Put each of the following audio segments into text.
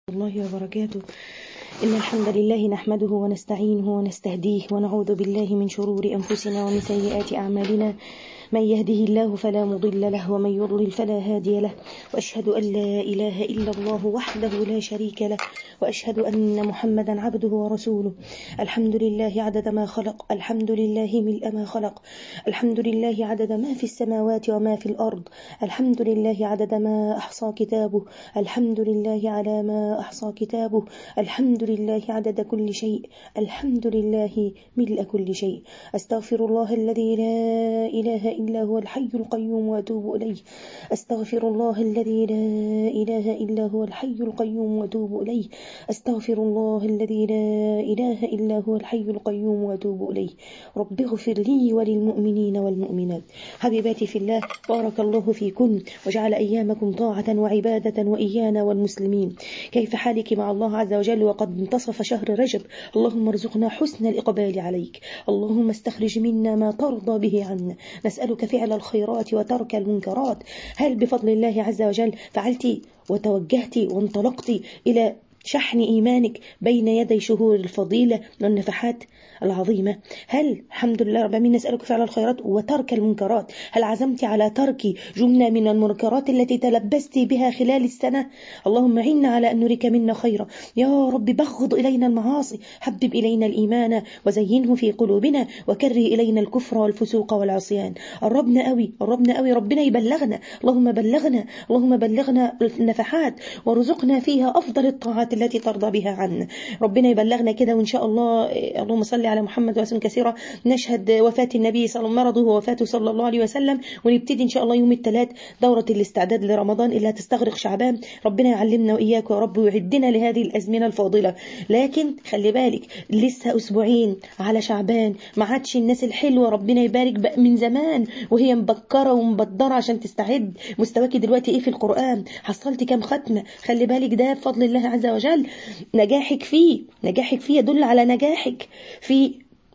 الله وبركاته إن الحمد لله نحمده ونستعينه ونستهديه ونعوذ بالله من شرور أنفسنا ومن سيئات أعمالنا من يهده الله فلا مضل له ومن يضلل فلا هادي له وأشهد أن لا إله إلا الله وحده لا شريك له وأشهد أن محمدا عبده ورسوله الحمد لله عدد ما خلق الحمد لله ملء ما خلق الحمد لله عدد ما في السماوات وما في الأرض الحمد لله عدد ما أحصى كتابه الحمد لله على ما أحصى كتابه الحمد لله عدد كل شيء الحمد لله ملء كل شيء أستغفر الله الذي لا إله إلا هو الحي القيوم وأتوب إليه أستغفر الله الذي لا إله إلا هو الحي القيوم وأتوب إليه أستغفر الله الذي لا إله إلا هو الحي القيوم وأتوب إليه رب اغفر لي وللمؤمنين والمؤمنات حبيباتي في الله بارك الله فيكن وجعل أيامكم طاعة وعبادة وإيانا والمسلمين كيف حالك مع الله عز وجل وقد انتصف شهر رجب اللهم ارزقنا حسن الإقبال عليك اللهم استخرج منا ما ترضى به عنا نسألك فعل الخيرات وترك المنكرات هل بفضل الله عز وجل فعلت وتوجهت وانطلقت إلى شحن إيمانك بين يدي شهور الفضيلة والنفحات العظيمة هل الحمد لله رب العالمين نسألك فعل الخيرات وترك المنكرات هل عزمت على ترك جملة من المنكرات التي تلبست بها خلال السنة اللهم عنا على أن نريك منا خيرا يا رب بغض إلينا المعاصي حبب إلينا الإيمان وزينه في قلوبنا وكري إلينا الكفر والفسوق والعصيان قربنا قوي قربنا قوي ربنا يبلغنا اللهم بلغنا اللهم بلغنا النفحات وارزقنا فيها أفضل الطاعات التي ترضى بها عنا ربنا يبلغنا كده وإن شاء الله اللهم صل على محمد وسلم كثيرا نشهد وفاة النبي صلى الله مرضه ووفاته صلى الله عليه وسلم ونبتدي إن شاء الله يوم الثلاث دورة الاستعداد لرمضان اللي هتستغرق شعبان ربنا يعلمنا وإياك يا رب ويعدنا لهذه الأزمنة الفاضلة لكن خلي بالك لسه أسبوعين على شعبان ما عادش الناس الحلوة ربنا يبارك بقى من زمان وهي مبكرة ومبدرة عشان تستعد مستواكي دلوقتي إيه في القرآن حصلتي كام ختمة خلي بالك ده بفضل الله عز وجل نجاحك فيه نجاحك فيه يدل على نجاحك في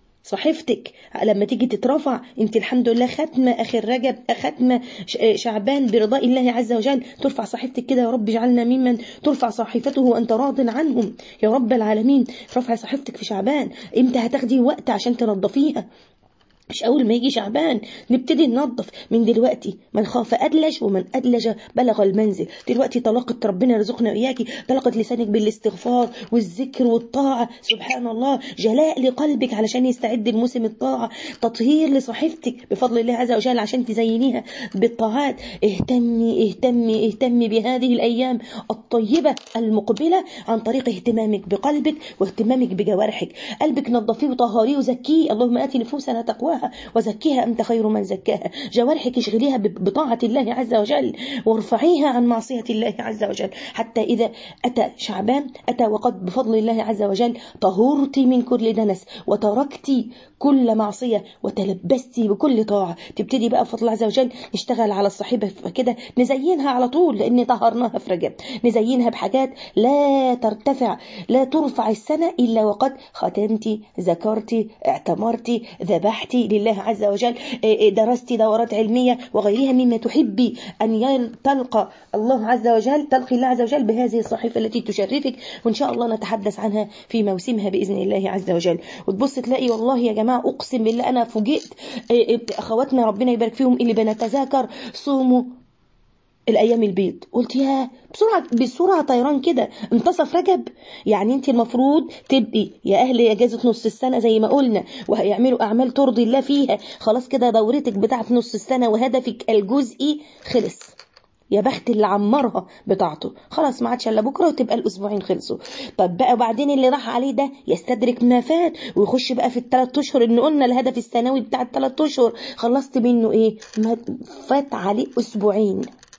صحيفتك لما تيجي تترفع انت الحمد لله ختمة اخر رجب ختمة شعبان برضاء الله عز وجل ترفع صحيفتك كده يا رب اجعلنا ممن ترفع صحيفته وانت راض عنهم يا رب العالمين رفع صحيفتك في شعبان امتى هتاخدي وقت عشان تنظفيها مش أول ما يجي شعبان نبتدي ننظف من دلوقتي من خاف أدلج ومن أدلج بلغ المنزل دلوقتي طلقت ربنا يرزقنا وإياكي طلقت لسانك بالاستغفار والذكر والطاعة سبحان الله جلاء لقلبك علشان يستعد الموسم الطاعة تطهير لصحيفتك بفضل الله عز وجل عشان تزينيها بالطاعات اهتمي اهتمي اهتمي بهذه الأيام الطيبة المقبلة عن طريق اهتمامك بقلبك واهتمامك بجوارحك قلبك نظفيه وطهريه وزكيه اللهم آتي نفوسنا تقواها وزكيها أنت خير من زكاها جوارحك اشغليها بطاعة الله عز وجل وارفعيها عن معصية الله عز وجل حتى إذا أتى شعبان أتى وقد بفضل الله عز وجل طهرت من كل دنس وتركت كل معصية وتلبست بكل طاعة تبتدي بقى بفضل الله عز وجل نشتغل على الصحيبة كده نزينها على طول لأن طهرناها في رجب نزينها بحاجات لا ترتفع لا ترفع السنة إلا وقد ختمتي ذكرتي اعتمرتي ذبحتي لله عز وجل درست دورات علمية وغيرها مما تحبي أن تلقى الله عز وجل تلقي الله عز وجل بهذه الصحيفة التي تشرفك وإن شاء الله نتحدث عنها في موسمها بإذن الله عز وجل وتبص تلاقي والله يا جماعة أقسم بالله أنا فوجئت أخواتنا ربنا يبارك فيهم اللي بنتذاكر صوموا الايام البيض قلت يا بسرعه بسرعه طيران كده انتصف رجب يعني انت المفروض تبقي يا اهل اجازه نص السنه زي ما قلنا وهيعملوا اعمال ترضي الله فيها خلاص كده دورتك بتاعه نص السنه وهدفك الجزئي خلص يا بخت اللي عمرها بتاعته خلاص ما عادش الا بكره وتبقى الاسبوعين خلصوا طب بقى وبعدين اللي راح عليه ده يستدرك ما فات ويخش بقى في الثلاث اشهر ان قلنا الهدف السنوي بتاع الثلاث اشهر خلصت منه ايه ما فات عليه اسبوعين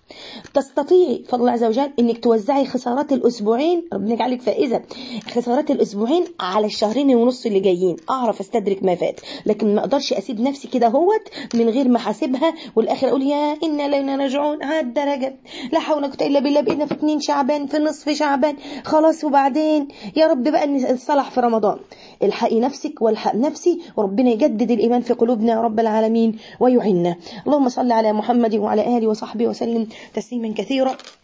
تستطيعي فضل الله عز وجل انك توزعي خسارات الاسبوعين ربنا يجعلك فائزه خسارات الاسبوعين على الشهرين ونص اللي جايين اعرف استدرك ما فات لكن ما اقدرش اسيب نفسي كده هوت من غير ما احاسبها والاخر اقول يا انا لنا راجعون عدى رجب لا حول ولا قوه الا بالله بقينا في اتنين شعبان في نصف شعبان خلاص وبعدين يا رب بقى نصلح في رمضان الحقي نفسك والحق نفسي وربنا يجدد الايمان في قلوبنا يا رب العالمين ويعنا اللهم صل على محمد وعلى اله وصحبه وسلم تسليما كثيرا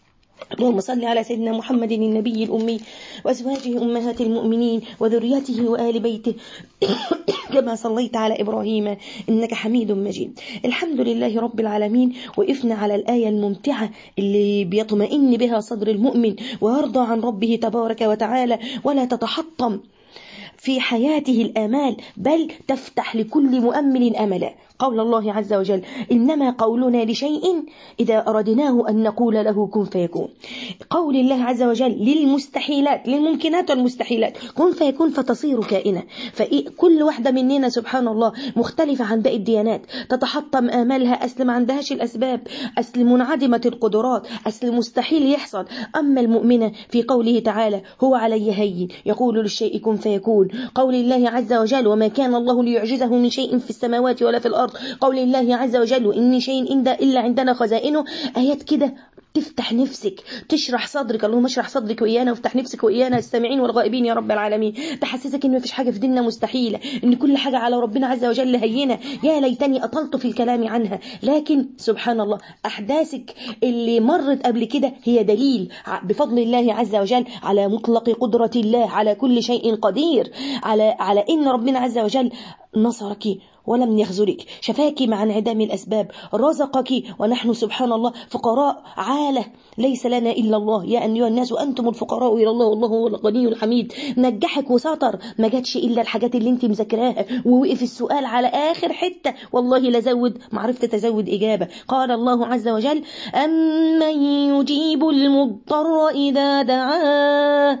اللهم صل على سيدنا محمد النبي الأمي وأزواجه أمهات المؤمنين وذريته وآل بيته كما صليت على إبراهيم إنك حميد مجيد الحمد لله رب العالمين وقفنا على الآية الممتعة اللي بيطمئن بها صدر المؤمن ويرضى عن ربه تبارك وتعالى ولا تتحطم في حياته الآمال بل تفتح لكل مؤمل أملا قول الله عز وجل إنما قولنا لشيء إذا أردناه أن نقول له كن فيكون قول الله عز وجل للمستحيلات للممكنات والمستحيلات كن فيكون فتصير كائنة فكل واحدة مننا سبحان الله مختلفة عن باقي الديانات تتحطم آمالها أسل ما عندهاش الأسباب أسل منعدمة القدرات أسل مستحيل يحصل أما المؤمنة في قوله تعالى هو علي هين يقول للشيء كن فيكون قول الله عز وجل وما كان الله ليعجزه من شيء في السماوات ولا في الأرض قول الله عز وجل وإن شيء إلا عندنا خزائنه آيات كده تفتح نفسك تشرح صدرك اللهم اشرح صدرك وإيانا وافتح نفسك وإيانا السامعين والغائبين يا رب العالمين تحسسك إن مفيش حاجة في ديننا مستحيلة إن كل حاجة على ربنا عز وجل هينة يا ليتني أطلت في الكلام عنها لكن سبحان الله أحداثك اللي مرت قبل كده هي دليل بفضل الله عز وجل على مطلق قدرة الله على كل شيء قدير على على إن ربنا عز وجل نصرك ولم يخذلك شفاك مع انعدام الأسباب رزقك ونحن سبحان الله فقراء عالة ليس لنا إلا الله يا أيها الناس أنتم الفقراء إلى الله والله هو الغني الحميد نجحك وسطر ما جاتش إلا الحاجات اللي انت مذاكراها ووقف السؤال على آخر حتة والله لزود معرفة تزود إجابة قال الله عز وجل أمن يجيب المضطر إذا دعاه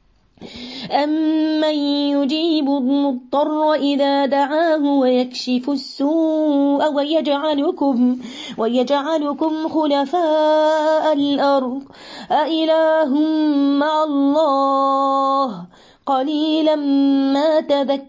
أمن يجيب المضطر إذا دعاه ويكشف السوء ويجعلكم ويجعلكم خلفاء الأرض أإله مع الله قليلا ما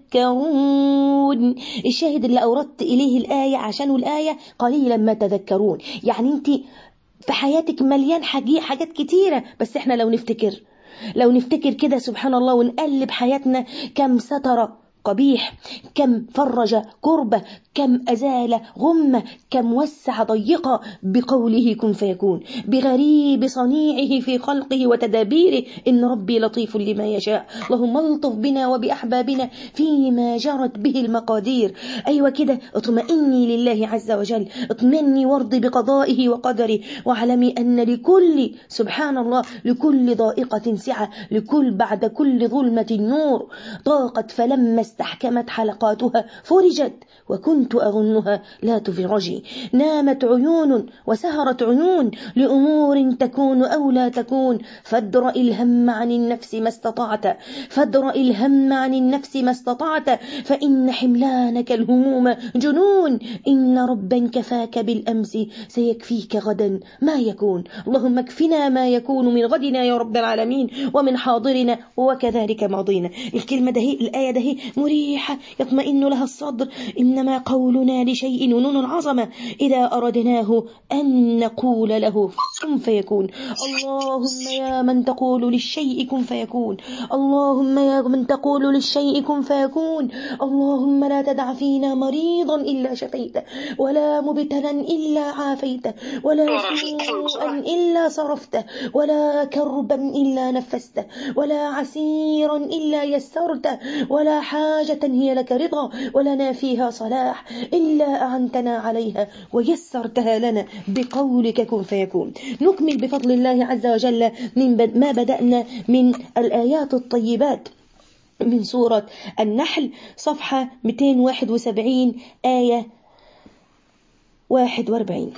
تذكرون الشاهد اللي أوردت إليه الآية عشان الآية قليلا ما تذكرون يعني أنت في حياتك مليان حاجات كتيرة بس احنا لو نفتكر لو نفتكر كده سبحان الله ونقلب حياتنا كم ستر قبيح كم فرج كربة كم أزال غمة كم وسع ضيقة بقوله كن فيكون بغريب صنيعه في خلقه وتدابيره إن ربي لطيف لما يشاء اللهم الطف بنا وبأحبابنا فيما جرت به المقادير أيوة كده اطمئني لله عز وجل اطمئني وارضي بقضائه وقدره واعلمي أن لكل سبحان الله لكل ضائقة سعة لكل بعد كل ظلمة نور ضاقت فلما استحكمت حلقاتها فرجت وكنت أظنها لا تفرجي نامت عيون وسهرت عيون لأمور تكون أو لا تكون فادرأ الهم عن النفس ما استطعت فادرأ الهم عن النفس ما استطعت فإن حملانك الهموم جنون إن ربا كفاك بالأمس سيكفيك غدا ما يكون اللهم اكفنا ما يكون من غدنا يا رب العالمين ومن حاضرنا وكذلك ماضينا الكلمة ده الآية ده مريحة يطمئن لها الصدر إنما قولنا لشيء نون العظمة إذا أردناه أن نقول له كن فيكون اللهم يا من تقول للشيء كن فيكون اللهم يا من تقول للشيء كن فيكون اللهم لا تدع فينا مريضا إلا شفيته ولا مبتلا إلا عافيته ولا سوءا إلا صرفته ولا كربا إلا نفسته ولا عسيرا إلا يسرته ولا حاجة هي لك رضا ولنا فيها صلاح إلا أعنتنا عليها ويسرتها لنا بقولك كن فيكون نكمل بفضل الله عز وجل من ما بدأنا من الآيات الطيبات من سورة النحل صفحة 271 آية 41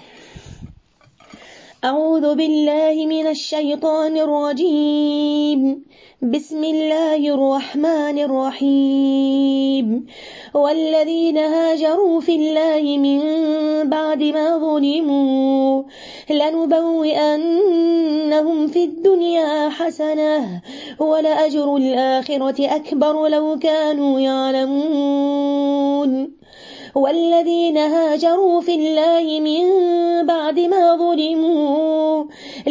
أعوذ بالله من الشيطان الرجيم بسم الله الرحمن الرحيم والذين هاجروا في الله من بعد ما ظلموا لنبوئنهم في الدنيا حسنة ولأجر الآخرة أكبر لو كانوا يعلمون والذين هاجروا في الله من بعد ما ظلموا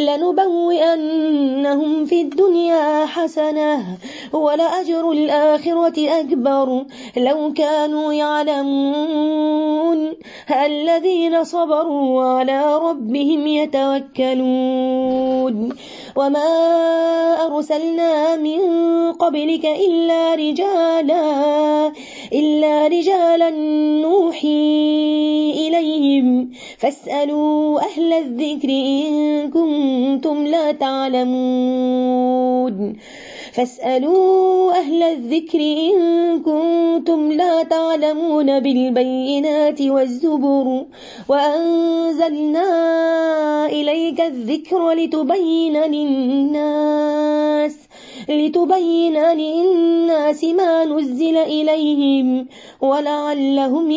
لنبوئنهم في الدنيا حسنة ولأجر الآخرة أكبر لو كانوا يعلمون الذين صبروا على ربهم يتوكلون وما أرسلنا من قبلك إلا رجالا إلا رجالا نوحي إليهم فاسألوا أهل الذكر إن كنتم لا تعلمون فاسألوا أهل الذكر إن كنتم لا تعلمون بالبينات والزبر وأنزلنا إليك الذكر لتبين للناس لتبين للناس ما نزل إليهم ولعلهم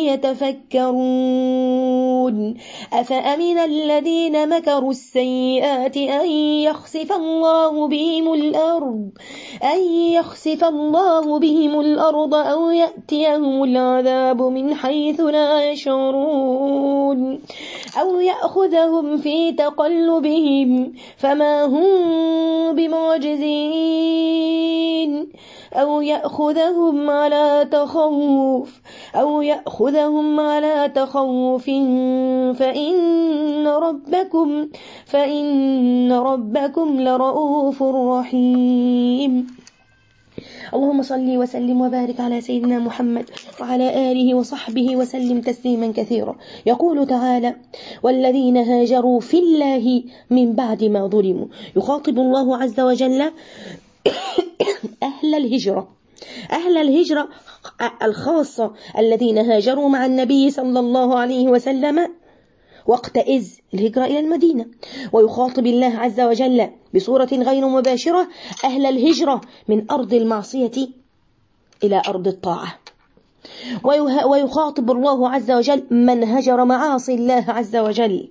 يتفكرون أفأمن الذين مكروا السيئات أن يخسف الله بهم الأرض أن يخسف الله بهم الأرض أو يأتيهم العذاب من حيث لا يشعرون أو يأخذهم في تقلبهم فما هم بمعجزين أو يأخذهم على تخوف أو يأخذهم على تخوف فإن ربكم فإن ربكم لرؤوف رحيم اللهم صل وسلم وبارك على سيدنا محمد وعلى آله وصحبه وسلم تسليما كثيرا يقول تعالى والذين هاجروا في الله من بعد ما ظلموا يخاطب الله عز وجل أهل الهجرة أهل الهجرة الخاصة الذين هاجروا مع النبي صلى الله عليه وسلم وقت إذ الهجرة إلى المدينة ويخاطب الله عز وجل بصورة غير مباشرة أهل الهجرة من أرض المعصية إلى أرض الطاعة ويخاطب الله عز وجل من هجر معاصي الله عز وجل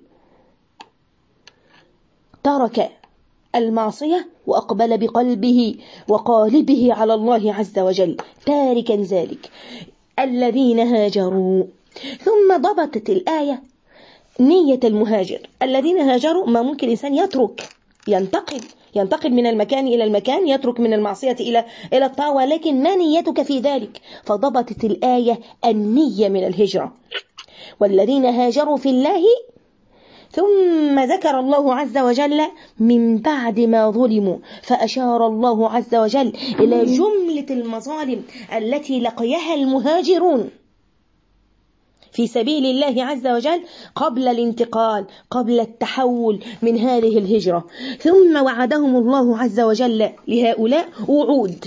ترك المعصية وأقبل بقلبه وقالبه على الله عز وجل تاركا ذلك الذين هاجروا ثم ضبطت الآية نية المهاجر الذين هاجروا ما ممكن إنسان يترك ينتقل ينتقل من المكان إلى المكان يترك من المعصية إلى إلى الطاعة ولكن ما نيتك في ذلك فضبطت الآية النية من الهجرة والذين هاجروا في الله ثم ذكر الله عز وجل من بعد ما ظلموا فأشار الله عز وجل إلى جملة المظالم التي لقيها المهاجرون في سبيل الله عز وجل قبل الانتقال قبل التحول من هذه الهجرة ثم وعدهم الله عز وجل لهؤلاء وعود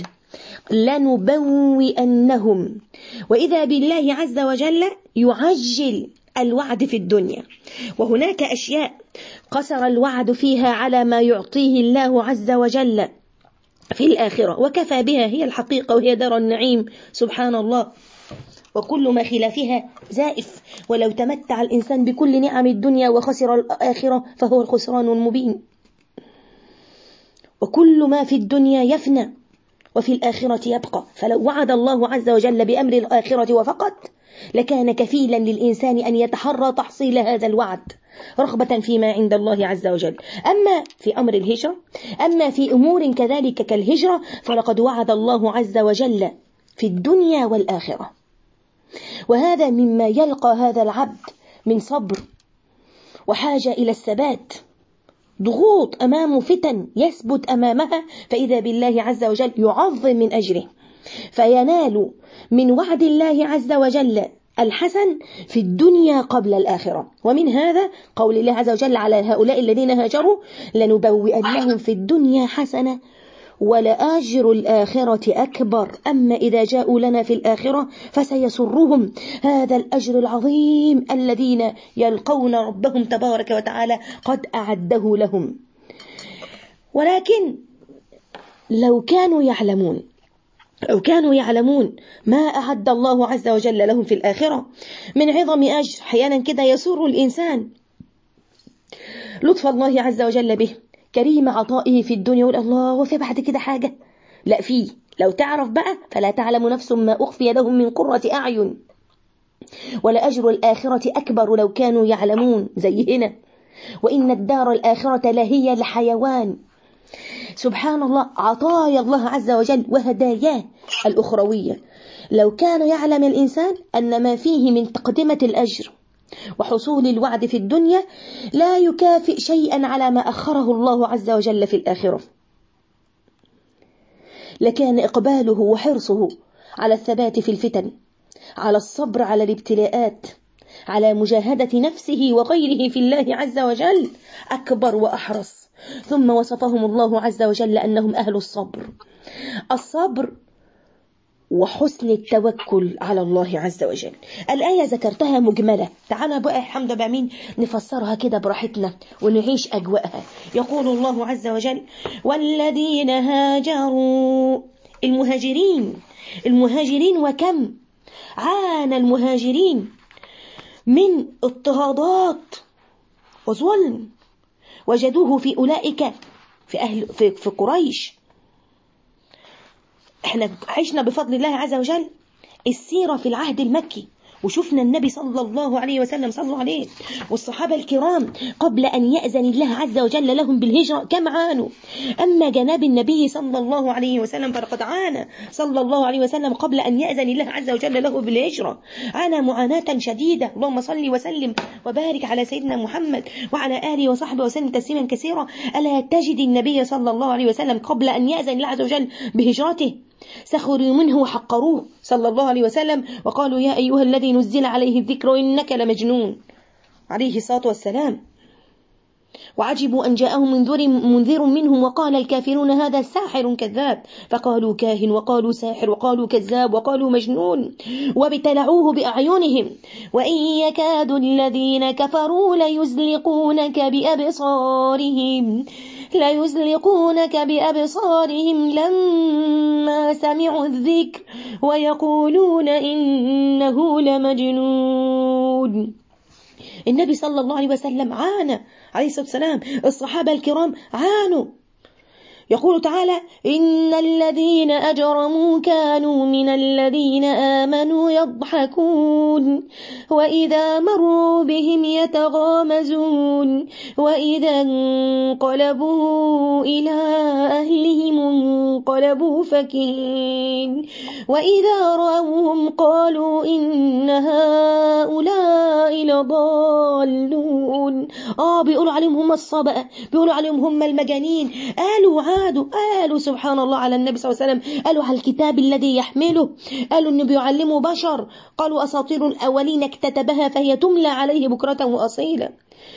لنبوئنهم وإذا بالله عز وجل يعجل الوعد في الدنيا وهناك أشياء قصر الوعد فيها على ما يعطيه الله عز وجل في الآخرة وكفى بها هي الحقيقة وهي دار النعيم سبحان الله وكل ما خلافها زائف ولو تمتع الإنسان بكل نعم الدنيا وخسر الآخرة فهو الخسران المبين وكل ما في الدنيا يفنى وفي الآخرة يبقى فلو وعد الله عز وجل بأمر الآخرة وفقط لكان كفيلا للإنسان أن يتحرى تحصيل هذا الوعد رغبة فيما عند الله عز وجل أما في أمر الهجرة أما في أمور كذلك كالهجرة فلقد وعد الله عز وجل في الدنيا والآخرة وهذا مما يلقى هذا العبد من صبر وحاجة إلى الثبات ضغوط أمامه فتن يثبت أمامها فإذا بالله عز وجل يعظم من أجره فينال من وعد الله عز وجل الحسن في الدنيا قبل الآخرة ومن هذا قول الله عز وجل على هؤلاء الذين هاجروا لنبوئنهم في الدنيا حسنة ولآجر الآخرة أكبر أما إذا جاءوا لنا في الآخرة فسيسرهم هذا الأجر العظيم الذين يلقون ربهم تبارك وتعالى قد أعده لهم ولكن لو كانوا يعلمون لو كانوا يعلمون ما أعد الله عز وجل لهم في الآخرة من عظم أجر أحيانا كده يسر الإنسان لطف الله عز وجل به كريم عطائه في الدنيا يقول الله وفي بعد كده حاجة لا فيه لو تعرف بقى فلا تعلم نفس ما أخفي لهم من قرة أعين ولأجر الآخرة أكبر لو كانوا يعلمون زي هنا وإن الدار الآخرة لهي الحيوان سبحان الله عطايا الله عز وجل وهداياه الأخروية لو كان يعلم الإنسان أن ما فيه من تقدمة الأجر وحصول الوعد في الدنيا لا يكافئ شيئا على ما أخره الله عز وجل في الآخرة لكان إقباله وحرصه على الثبات في الفتن على الصبر على الابتلاءات على مجاهدة نفسه وغيره في الله عز وجل أكبر وأحرص ثم وصفهم الله عز وجل أنهم أهل الصبر الصبر وحسن التوكل على الله عز وجل الآية ذكرتها مجملة تعالى بقى الحمد بأمين نفسرها كده براحتنا ونعيش أجواءها يقول الله عز وجل والذين هاجروا المهاجرين المهاجرين وكم عانى المهاجرين من اضطهادات وظلم وجدوه في أولئك في أهل في, في قريش احنا عشنا بفضل الله عز وجل السيرة في العهد المكي وشفنا النبي صلى الله عليه وسلم صلوا عليه والصحابة الكرام قبل أن يأذن الله عز وجل لهم بالهجرة كم عانوا أما جناب النبي صلى الله عليه وسلم فلقد عانى صلى الله عليه وسلم قبل أن يأذن الله عز وجل له بالهجرة عانى معاناة شديدة اللهم صل وسلم وبارك على سيدنا محمد وعلى آله وصحبه وسلم تسليما كثيرا ألا تجد النبي صلى الله عليه وسلم قبل أن يأذن الله عز وجل بهجرته سخروا منه وحقروه صلى الله عليه وسلم وقالوا يا أيها الذي نزل عليه الذكر إنك لمجنون عليه الصلاة والسلام وعجبوا أن جاءهم منذر, منذر منهم وقال الكافرون هذا ساحر كذاب فقالوا كاهن وقالوا ساحر وقالوا كذاب وقالوا مجنون وابتلعوه بأعينهم وإن يكاد الذين كفروا ليزلقونك بأبصارهم ليزلقونك بأبصارهم لما سمعوا الذكر ويقولون إنه لمجنون النبي صلى الله عليه وسلم عانى عليه الصلاة والسلام الصحابة الكرام عانوا يقول تعالى إن الذين أجرموا كانوا من الذين آمنوا يضحكون وإذا مروا بهم يتغامزون وإذا انقلبوا إلى أهلهم انقلبوا فكين وإذا رأوهم قالوا إن هؤلاء لضالون آه بيقولوا عليهم هم الصبأ بيقولوا عليهم هم المجانين قالوا عادوا قالوا سبحان الله على النبي صلى الله عليه وسلم قالوا على الكتاب الذي يحمله قالوا انه بيعلمه بشر قالوا اساطير الاولين اكتتبها فهي تملى عليه بكرة واصيلا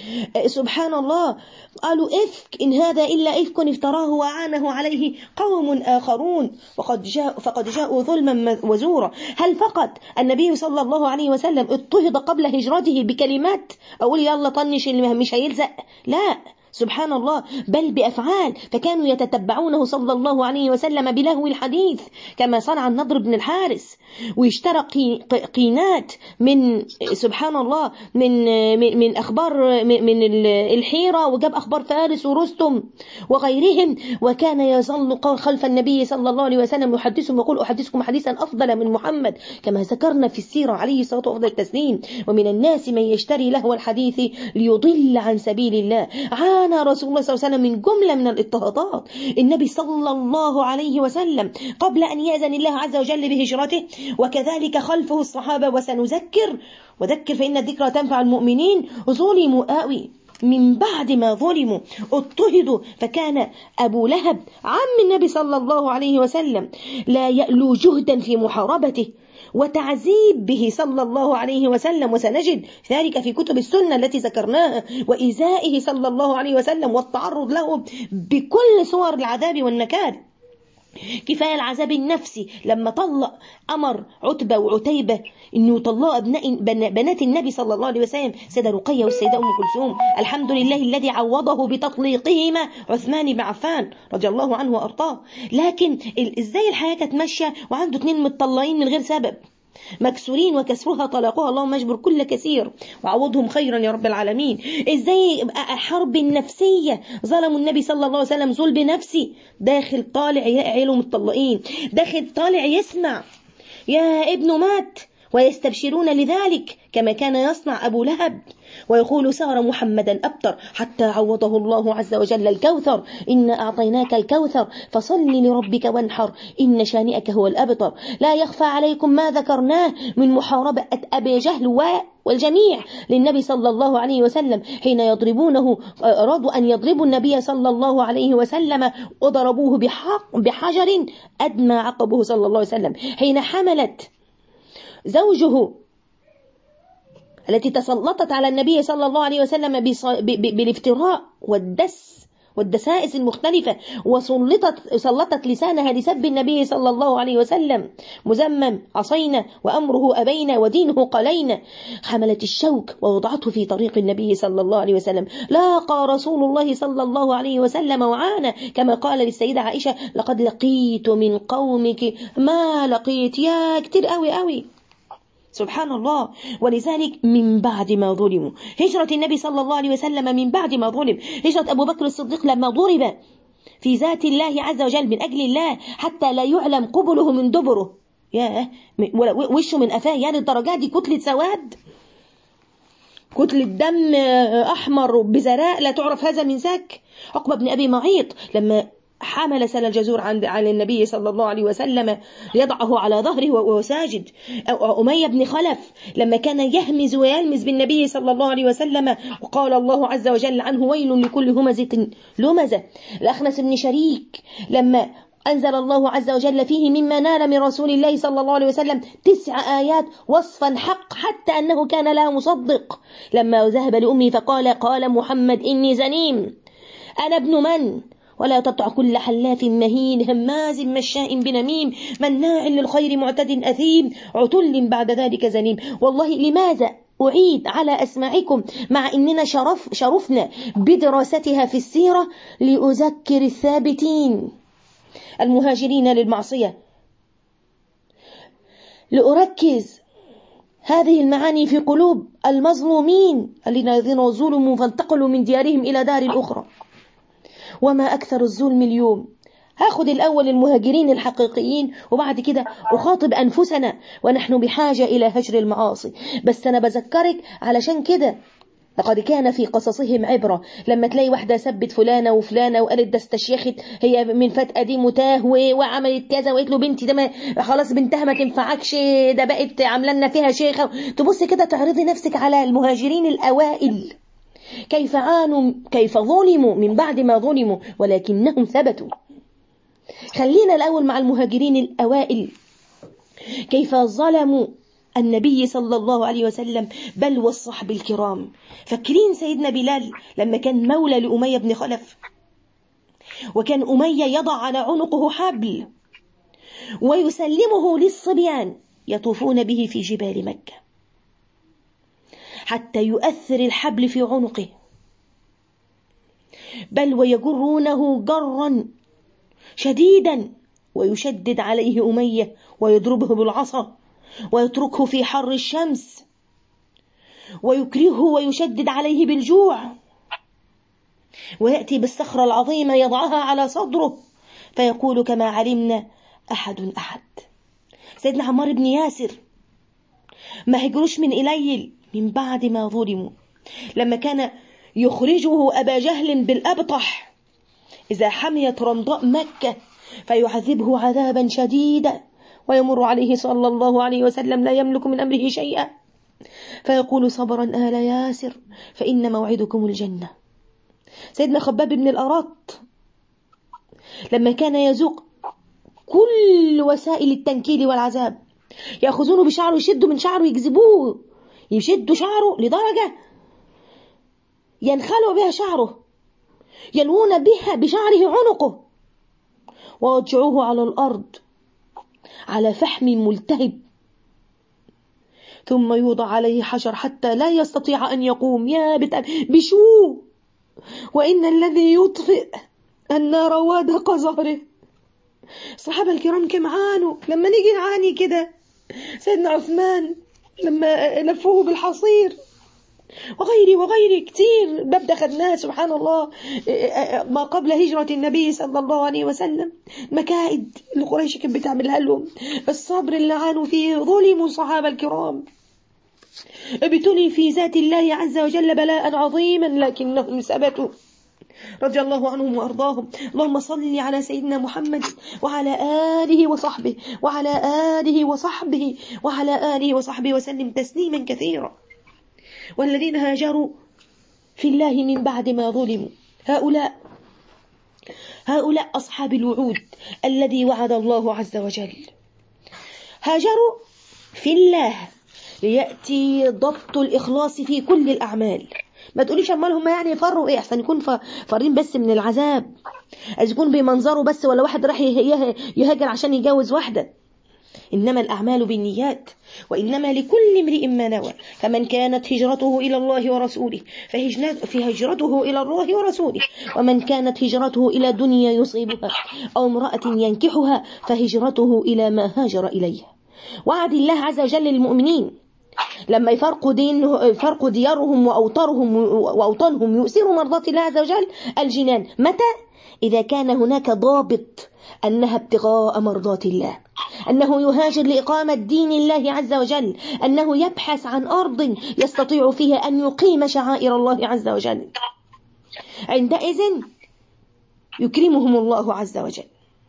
سبحان الله قالوا إفك إن هذا إلا إفك افتراه وعانه عليه قوم آخرون وقد جاء فقد جاءوا ظلما وزورا هل فقط النبي صلى الله عليه وسلم اضطهد قبل هجرته بكلمات أقول يلا طنش اللي مش هيلزق لا سبحان الله بل بأفعال فكانوا يتتبعونه صلى الله عليه وسلم بلهو الحديث كما صنع النضر بن الحارس ويشترى قينات من سبحان الله من من, من أخبار من الحيرة وجاب أخبار فارس ورستم وغيرهم وكان يظل خلف النبي صلى الله عليه وسلم يحدثهم ويقول أحدثكم حديثا أفضل من محمد كما ذكرنا في السيرة عليه الصلاة والسلام التسليم ومن الناس من يشتري لهو الحديث ليضل عن سبيل الله عانى رسول الله صلى الله عليه وسلم من جملة من الاضطهادات النبي صلى الله عليه وسلم قبل أن يأذن الله عز وجل بهجرته وكذلك خلفه الصحابة وسنذكر وذكر فإن الذكرى تنفع المؤمنين ظلموا آوي من بعد ما ظلموا اضطهدوا فكان أبو لهب عم النبي صلى الله عليه وسلم لا يألو جهدا في محاربته وتعذيب به صلى الله عليه وسلم وسنجد ذلك في كتب السنة التي ذكرناها وإزائه صلى الله عليه وسلم والتعرض له بكل صور العذاب والنكال كفاية العذاب النفسي لما طلق أمر عتبة وعتيبة إنه يطلقوا أبناء بنات النبي صلى الله عليه وسلم سيدة رقية والسيدة أم كلثوم الحمد لله الذي عوضه بتطليقهما عثمان بن عفان رضي الله عنه وأرضاه لكن إزاي الحياة كانت ماشية وعنده اتنين متطلقين من غير سبب مكسورين وكسرها طلاقها اللهم اجبر كل كثير وعوضهم خيرا يا رب العالمين ازاي حرب نفسية ظلموا النبي صلى الله عليه وسلم ظلم نفسي داخل طالع عيله متطلقين داخل طالع يسمع يا ابنه مات ويستبشرون لذلك كما كان يصنع أبو لهب ويقول سار محمدا أبتر حتى عوضه الله عز وجل الكوثر إن أعطيناك الكوثر فصل لربك وانحر إن شانئك هو الأبتر لا يخفى عليكم ما ذكرناه من محاربة أبي جهل والجميع للنبي صلى الله عليه وسلم حين يضربونه أرادوا أن يضربوا النبي صلى الله عليه وسلم وضربوه بحجر أدمى عقبه صلى الله عليه وسلم حين حملت زوجه التي تسلطت على النبي صلى الله عليه وسلم بالافتراء والدس والدسائس المختلفة وسلطت سلطت لسانها لسب النبي صلى الله عليه وسلم مزمم عصينا وأمره أبينا ودينه قلينا حملت الشوك ووضعته في طريق النبي صلى الله عليه وسلم لاقى رسول الله صلى الله عليه وسلم وعانا كما قال للسيدة عائشة لقد لقيت من قومك ما لقيت يا كتير قوي قوي سبحان الله ولذلك من بعد ما ظلموا هجرة النبي صلى الله عليه وسلم من بعد ما ظلم هجرة أبو بكر الصديق لما ضرب في ذات الله عز وجل من أجل الله حتى لا يعلم قبله من دبره ياه وشه من أفاه يعني الدرجات دي كتلة سواد كتلة دم أحمر بزراء لا تعرف هذا من ذاك عقبة بن أبي معيط لما حمل سل الجزور عند على النبي صلى الله عليه وسلم يضعه على ظهره وهو ساجد أو أمية بن خلف لما كان يهمز ويلمز بالنبي صلى الله عليه وسلم وقال الله عز وجل عنه ويل لكل همزة لمزة الأخنس بن شريك لما أنزل الله عز وجل فيه مما نال من رسول الله صلى الله عليه وسلم تسع آيات وصفا حق حتى أنه كان لا مصدق لما ذهب لأمه فقال قال محمد إني زنيم أنا ابن من ولا تطع كل حلاف مهين هماز مشاء بنميم مناع للخير معتد أثيم عتل بعد ذلك زنيم والله لماذا أعيد على أسماعكم مع أننا شرف شرفنا بدراستها في السيرة لأذكر الثابتين المهاجرين للمعصية لأركز هذه المعاني في قلوب المظلومين الذين ظلموا فانتقلوا من ديارهم إلى دار الأخرى وما أكثر الظلم اليوم هاخد الأول المهاجرين الحقيقيين وبعد كده أخاطب أنفسنا ونحن بحاجة إلى هجر المعاصي بس أنا بذكرك علشان كده لقد كان في قصصهم عبرة لما تلاقي واحدة سبت فلانة وفلانة وقالت ده استشيخت هي من فتقة دي متاه وعملت كذا وقالت له بنتي ده ما خلاص بنتها ما تنفعكش ده بقت عامله لنا فيها شيخة تبص كده تعرضي نفسك على المهاجرين الأوائل كيف عانوا كيف ظلموا من بعد ما ظلموا ولكنهم ثبتوا خلينا الأول مع المهاجرين الأوائل كيف ظلموا النبي صلى الله عليه وسلم بل والصحب الكرام فاكرين سيدنا بلال لما كان مولى لأمية بن خلف وكان أمية يضع على عنقه حبل ويسلمه للصبيان يطوفون به في جبال مكة حتى يؤثر الحبل في عنقه بل ويجرونه جرا شديدا ويشدد عليه أمية ويضربه بالعصا ويتركه في حر الشمس ويكرهه ويشدد عليه بالجوع ويأتي بالصخرة العظيمة يضعها على صدره فيقول كما علمنا أحد أحد سيدنا عمار بن ياسر ما هجروش من إليل من بعد ما ظلموا لما كان يخرجه أبا جهل بالأبطح إذا حميت رمضاء مكة فيعذبه عذابا شديدا ويمر عليه صلى الله عليه وسلم لا يملك من أمره شيئا فيقول صبرا آل ياسر فإن موعدكم الجنة سيدنا خباب بن الأرط لما كان يذوق كل وسائل التنكيل والعذاب يأخذونه بشعره يشدوا من شعره يجذبوه يشدوا شعره لدرجة ينخلوا بها شعره يلوون بها بشعره عنقه ويضجعوه على الأرض على فحم ملتهب ثم يوضع عليه حجر حتى لا يستطيع أن يقوم يا بتأب بشو وإن الذي يطفئ النار وادق ظهره الصحابة الكرام كم عانوا لما نيجي نعاني كده سيدنا عثمان لما لفوه بالحصير وغيري وغيري كتير باب ده خدناها سبحان الله ما قبل هجرة النبي صلى الله عليه وسلم مكائد اللي قريش كانت بتعملها لهم الصبر اللي عانوا فيه ظلموا الصحابة الكرام ابتلي في ذات الله عز وجل بلاء عظيما لكنهم ثبتوا رضي الله عنهم وأرضاهم اللهم صل على سيدنا محمد وعلى آله وصحبه وعلى آله وصحبه وعلى آله وصحبه وسلم تسليما كثيرا والذين هاجروا في الله من بعد ما ظلموا هؤلاء هؤلاء أصحاب الوعود الذي وعد الله عز وجل هاجروا في الله ليأتي ضبط الإخلاص في كل الأعمال ما تقوليش امال هم يعني فروا ايه احسن يكون فارين بس من العذاب عايز يكون بمنظره بس ولا واحد راح يهاجر عشان يجوز واحده إنما الأعمال بالنيات وإنما لكل امرئ ما نوى فمن كانت هجرته إلى الله ورسوله فهجرته إلى الله ورسوله ومن كانت هجرته إلى دنيا يصيبها أو امرأة ينكحها فهجرته إلى ما هاجر إليه وعد الله عز وجل للمؤمنين لما يفرقوا دين يفرقوا ديارهم وأوطارهم وأوطانهم يؤثروا مرضات الله عز وجل الجنان متى إذا كان هناك ضابط أنها ابتغاء مرضات الله أنه يهاجر لإقامة دين الله عز وجل أنه يبحث عن أرض يستطيع فيها أن يقيم شعائر الله عز وجل عندئذ يكرمهم الله عز وجل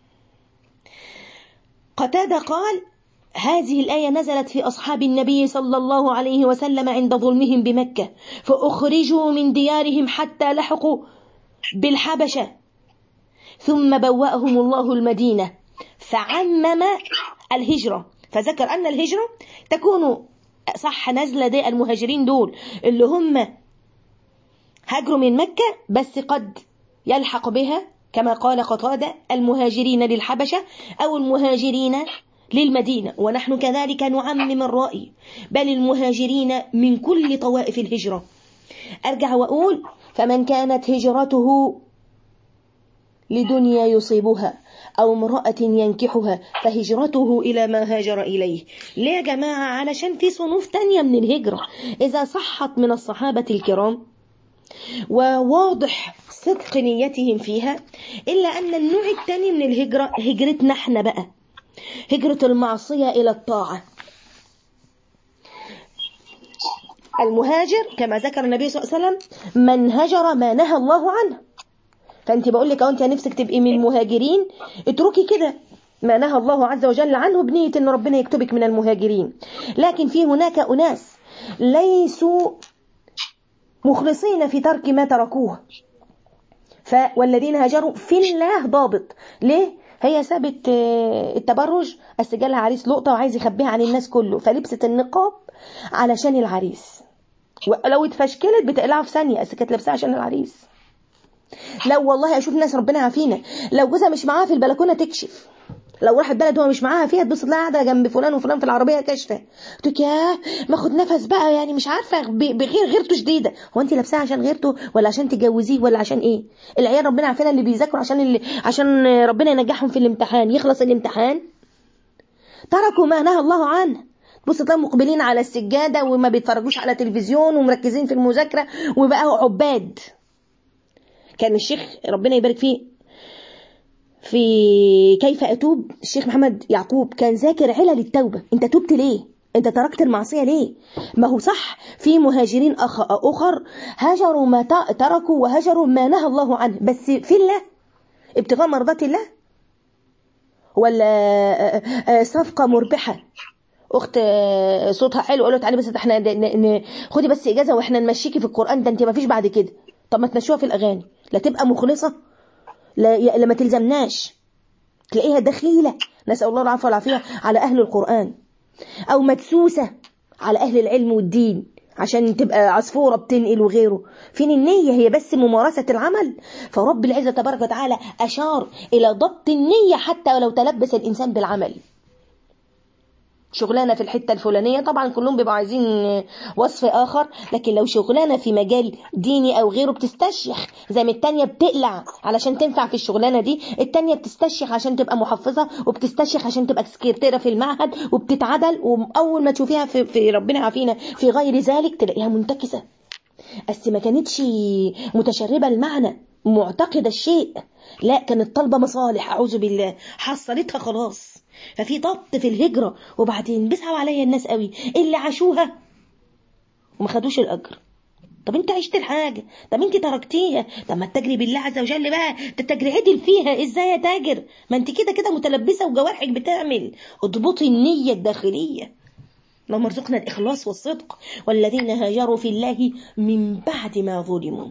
قتادة قال هذه الآية نزلت في أصحاب النبي صلى الله عليه وسلم عند ظلمهم بمكة فأخرجوا من ديارهم حتى لحقوا بالحبشة ثم بوأهم الله المدينة فعمم الهجرة فذكر أن الهجرة تكون صح نزلة دي المهاجرين دول اللي هم هاجروا من مكة بس قد يلحق بها كما قال قتادة المهاجرين للحبشة أو المهاجرين للمدينة ونحن كذلك نعمم الرأي بل المهاجرين من كل طوائف الهجرة أرجع وأقول فمن كانت هجرته لدنيا يصيبها أو امرأة ينكحها فهجرته إلى ما هاجر إليه ليه يا جماعة علشان في صنوف تانية من الهجرة إذا صحت من الصحابة الكرام وواضح صدق نيتهم فيها إلا أن النوع الثاني من الهجرة هجرتنا احنا بقى هجرة المعصية إلى الطاعة المهاجر كما ذكر النبي صلى الله عليه وسلم من هجر ما نهى الله عنه فانت بقول لك انت نفسك تبقي من المهاجرين اتركي كده ما نهى الله عز وجل عنه بنية ان ربنا يكتبك من المهاجرين لكن في هناك اناس ليسوا مخلصين في ترك ما تركوه ف والذين هاجروا في الله ضابط ليه هي سابت التبرج بس جالها عريس لقطة وعايز يخبيها عن الناس كله فلبست النقاب علشان العريس ولو اتفشكلت بتقلعها في ثانية بس كانت لابساها عشان العريس لو والله اشوف ناس ربنا عافينا لو جوزها مش معاها في البلكونه تكشف لو راحت بلد هو مش معاها فيها تبص تلاقيها قاعده جنب فلان وفلان في العربيه كاشفه تقول ياه ما اخد نفس بقى يعني مش عارفه بغير غيرته شديده هو انت لابساها عشان غيرته ولا عشان تجوزيه ولا عشان ايه العيال ربنا عارفين اللي بيذاكروا عشان اللي عشان ربنا ينجحهم في الامتحان يخلص الامتحان تركوا ما نهى الله عنه بص تلاقيهم مقبلين على السجاده وما بيتفرجوش على تلفزيون ومركزين في المذاكره وبقوا عباد كان الشيخ ربنا يبارك فيه في كيف أتوب الشيخ محمد يعقوب كان ذاكر علل التوبة أنت تبت ليه أنت تركت المعصية ليه ما هو صح في مهاجرين أخ أخر هجروا ما تركوا وهجروا ما نهى الله عنه بس في الله ابتغاء مرضات الله ولا صفقة مربحة اخت صوتها حلو قالت تعالي بس احنا خدي بس اجازه واحنا نمشيكي في القران ده انت ما فيش بعد كده طب ما تمشوها في الاغاني لا تبقى مخلصه لا, لا ما تلزمناش تلاقيها دخيله نسال الله العفو والعافيه على اهل القران او مدسوسه على اهل العلم والدين عشان تبقى عصفوره بتنقل وغيره فين النيه هي بس ممارسه العمل فرب العزه تبارك وتعالى اشار الى ضبط النيه حتى ولو تلبس الانسان بالعمل شغلانة في الحتة الفلانية طبعا كلهم بيبقوا عايزين وصف آخر لكن لو شغلانة في مجال ديني أو غيره بتستشيخ زي ما التانية بتقلع علشان تنفع في الشغلانة دي التانية بتستشيخ عشان تبقى محفظة وبتستشيخ عشان تبقى سكرتيرة في المعهد وبتتعدل وأول ما تشوفيها في, في ربنا عافينا في غير ذلك تلاقيها منتكسة بس ما كانتش متشربة المعنى معتقدة الشيء لا كانت طالبة مصالح أعوذ بالله حصلتها خلاص ففي ضبط في الهجرة وبعدين بيصعب عليا الناس قوي اللي عاشوها وما خدوش الأجر طب انت عشت الحاجة طب انت تركتيها طب ما تجري بالله عز وجل بقى تتجري عدل فيها ازاي يا تاجر ما انت كده كده متلبسة وجوارحك بتعمل اضبطي النية الداخلية اللهم ارزقنا الإخلاص والصدق والذين هاجروا في الله من بعد ما ظلموا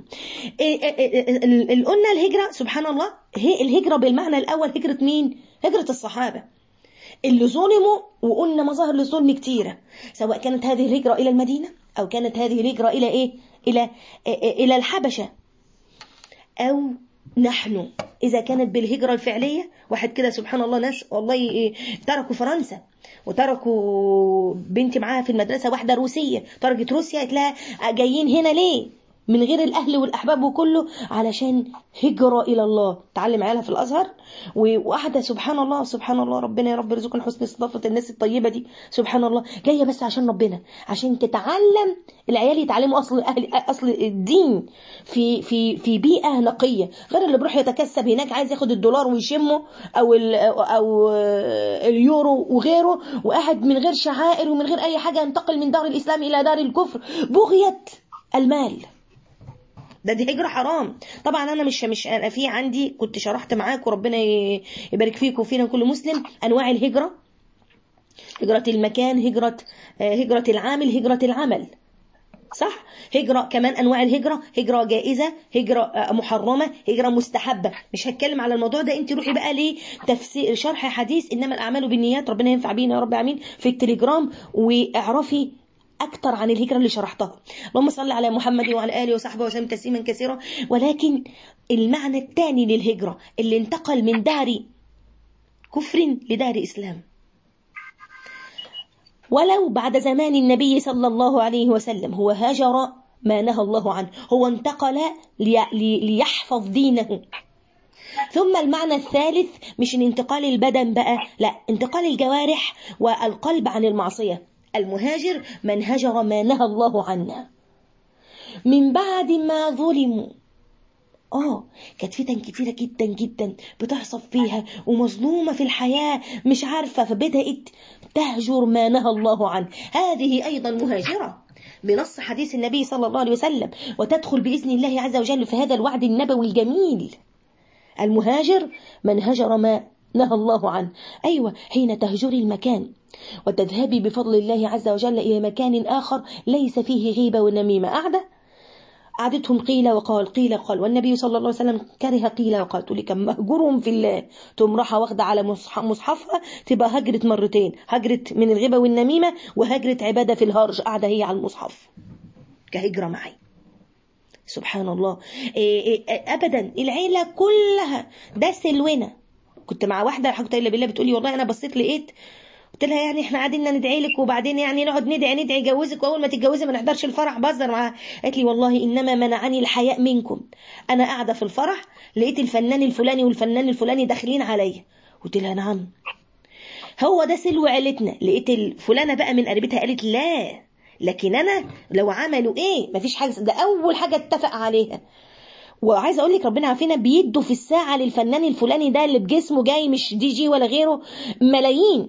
قلنا الهجرة سبحان الله هي الهجرة بالمعنى الأول هجرة مين؟ هجرة الصحابة اللي ظلموا وقلنا مظاهر للظلم كتيرة سواء كانت هذه الهجرة إلى المدينة أو كانت هذه الهجرة إلى إيه؟ إلى إلى الحبشة أو نحن إذا كانت بالهجرة الفعلية واحد كده سبحان الله ناس والله تركوا فرنسا وتركوا بنتي معاها في المدرسة واحدة روسية تركت روسيا قالت لها جايين هنا ليه من غير الأهل والأحباب وكله علشان هجرة إلى الله تعلم عيالها في الأزهر وواحدة سبحان الله سبحان الله ربنا يا رب يرزقنا حسن استضافة الناس الطيبة دي سبحان الله جاية بس عشان ربنا عشان تتعلم العيال يتعلموا أصل أهل أصل الدين في في في بيئة نقية غير اللي بيروح يتكسب هناك عايز ياخد الدولار ويشمه أو ال أو اليورو وغيره وقاعد من غير شعائر ومن غير أي حاجة ينتقل من دار الإسلام إلى دار الكفر بغية المال ده دي هجرة حرام طبعا انا مش مش انا في عندي كنت شرحت معاك وربنا يبارك فيك وفينا كل مسلم انواع الهجرة هجرة المكان هجرة هجرة العامل هجرة العمل صح هجرة كمان انواع الهجرة هجرة جائزة هجرة محرمة هجرة مستحبة مش هتكلم على الموضوع ده انت روحي بقى ليه تفسير شرح حديث انما الاعمال بالنيات ربنا ينفع بينا يا رب امين في التليجرام واعرفي أكثر عن الهجرة اللي شرحتها اللهم صل على محمد وعلى آله وصحبه وسلم تسليما كثيرا ولكن المعنى الثاني للهجرة اللي انتقل من دار كفر لدار إسلام ولو بعد زمان النبي صلى الله عليه وسلم هو هاجر ما نهى الله عنه هو انتقل ليحفظ دينه ثم المعنى الثالث مش انتقال البدن بقى لا انتقال الجوارح والقلب عن المعصية المهاجر من هجر ما نهى الله عنه من بعد ما ظلموا اه كانت فتن كتيرة جدا جدا بتحصل فيها ومظلومة في الحياة مش عارفة فبدأت تهجر ما نهى الله عنه هذه أيضا مهاجرة بنص حديث النبي صلى الله عليه وسلم وتدخل بإذن الله عز وجل في هذا الوعد النبوي الجميل المهاجر من هجر ما نهى الله عنه أيوة حين تهجري المكان وتذهبي بفضل الله عز وجل إلى مكان آخر ليس فيه غيبة ونميمة قاعدة قعدتهم قيل وقال قيل وقال والنبي صلى الله عليه وسلم كره قيل وقال تقول لك مهجرهم في الله تقوم راحة واخدة على مصحفها تبقى هجرت مرتين هجرت من الغيبة والنميمة وهجرت عبادة في الهرج قاعدة هي على المصحف كهجرة معي سبحان الله إيه إيه أبدا العيلة كلها ده سلونا كنت مع واحدة الحمد لله بالله بتقولي والله أنا بصيت لقيت قلت لها يعني احنا قاعدين ندعي لك وبعدين يعني نقعد ندعي ندعي جوزك واول ما تتجوزي ما نحضرش الفرح بهزر معاها قالت لي والله انما منعني الحياء منكم انا قاعده في الفرح لقيت الفنان الفلاني والفنان الفلاني داخلين عليا قلت لها نعم هو ده سلو عيلتنا لقيت الفلانه بقى من قريبتها قالت لا لكن انا لو عملوا ايه مفيش حاجه ده اول حاجه اتفق عليها وعايزه اقول لك ربنا عافينا بيدوا في الساعه للفنان الفلاني ده اللي بجسمه جاي مش دي جي ولا غيره ملايين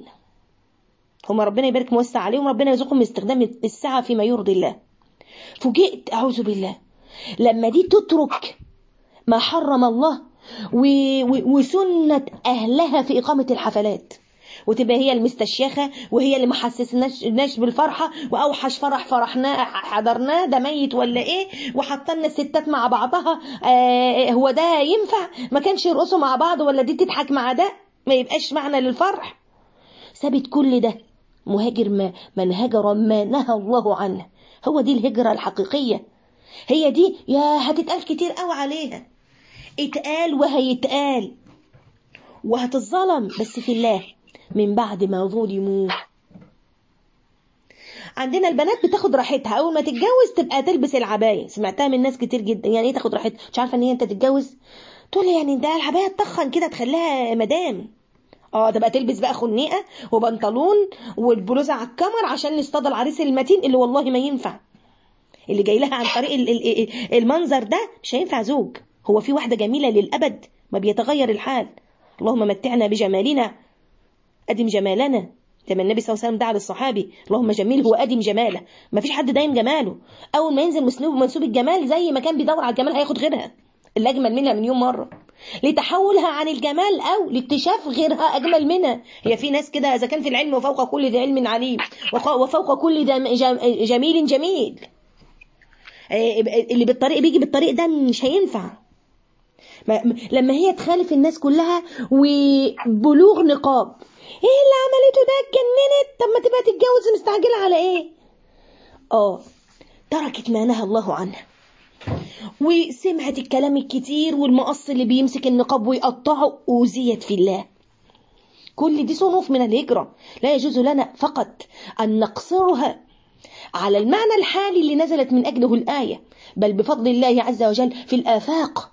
هما ربنا يبارك موسع عليهم ربنا يرزقهم استخدام الساعة فيما يرضي الله فوجئت أعوذ بالله لما دي تترك ما حرم الله و... و... وسنة أهلها في إقامة الحفلات وتبقى هي المستشيخة وهي اللي ما حسسناش بالفرحة وأوحش فرح فرحناه حضرناه ده ميت ولا إيه وحطلنا الستات مع بعضها آه هو ده ينفع ما كانش يرقصوا مع بعض ولا دي تضحك مع ده ما يبقاش معنى للفرح سابت كل ده مهاجر ما من هجر ما نهى الله عنه هو دي الهجرة الحقيقية هي دي يا هتتقال كتير قوي عليها اتقال وهيتقال وهتظلم بس في الله من بعد ما ظلموا عندنا البنات بتاخد راحتها اول ما تتجوز تبقى تلبس العبايه سمعتها من ناس كتير جدا يعني ايه تاخد راحتها مش عارفه ان هي انت تتجوز تقول يعني ده العبايه تخن كده تخليها مدام اه تبقى تلبس بقى خنيقه وبنطلون والبلوزه على الكمر عشان نصطاد العريس المتين اللي والله ما ينفع اللي جاي لها عن طريق ال- ال- المنظر ده مش هينفع زوج هو في واحدة جميلة للأبد ما بيتغير الحال اللهم متعنا بجمالنا أدم جمالنا لما النبي صلى الله عليه وسلم دعا للصحابي اللهم جميله وأدم جماله ما فيش حد دايم جماله أول ما ينزل مسنوب منسوب الجمال زي ما كان بيدور على الجمال هياخد غيرها اللي أجمل منها مليون مرة لتحولها عن الجمال أو لاكتشاف غيرها أجمل منها هي في ناس كده إذا كان في العلم وفوق كل ذي علم عليم وق- وفوق كل دم- جم- جميل جميل آه، اللي بالطريق بيجي بالطريق ده مش هينفع ما- م- لما هي تخالف الناس كلها وبلوغ نقاب ايه اللي عملته ده اتجننت طب ما تبقى تتجوز مستعجله على ايه اه تركت ما نهى الله عنه وسمعت الكلام الكتير والمقص اللي بيمسك النقاب ويقطعه أوذيت في الله كل دي صنوف من الهجرة لا يجوز لنا فقط أن نقصرها على المعنى الحالي اللي نزلت من أجله الآية بل بفضل الله عز وجل في الآفاق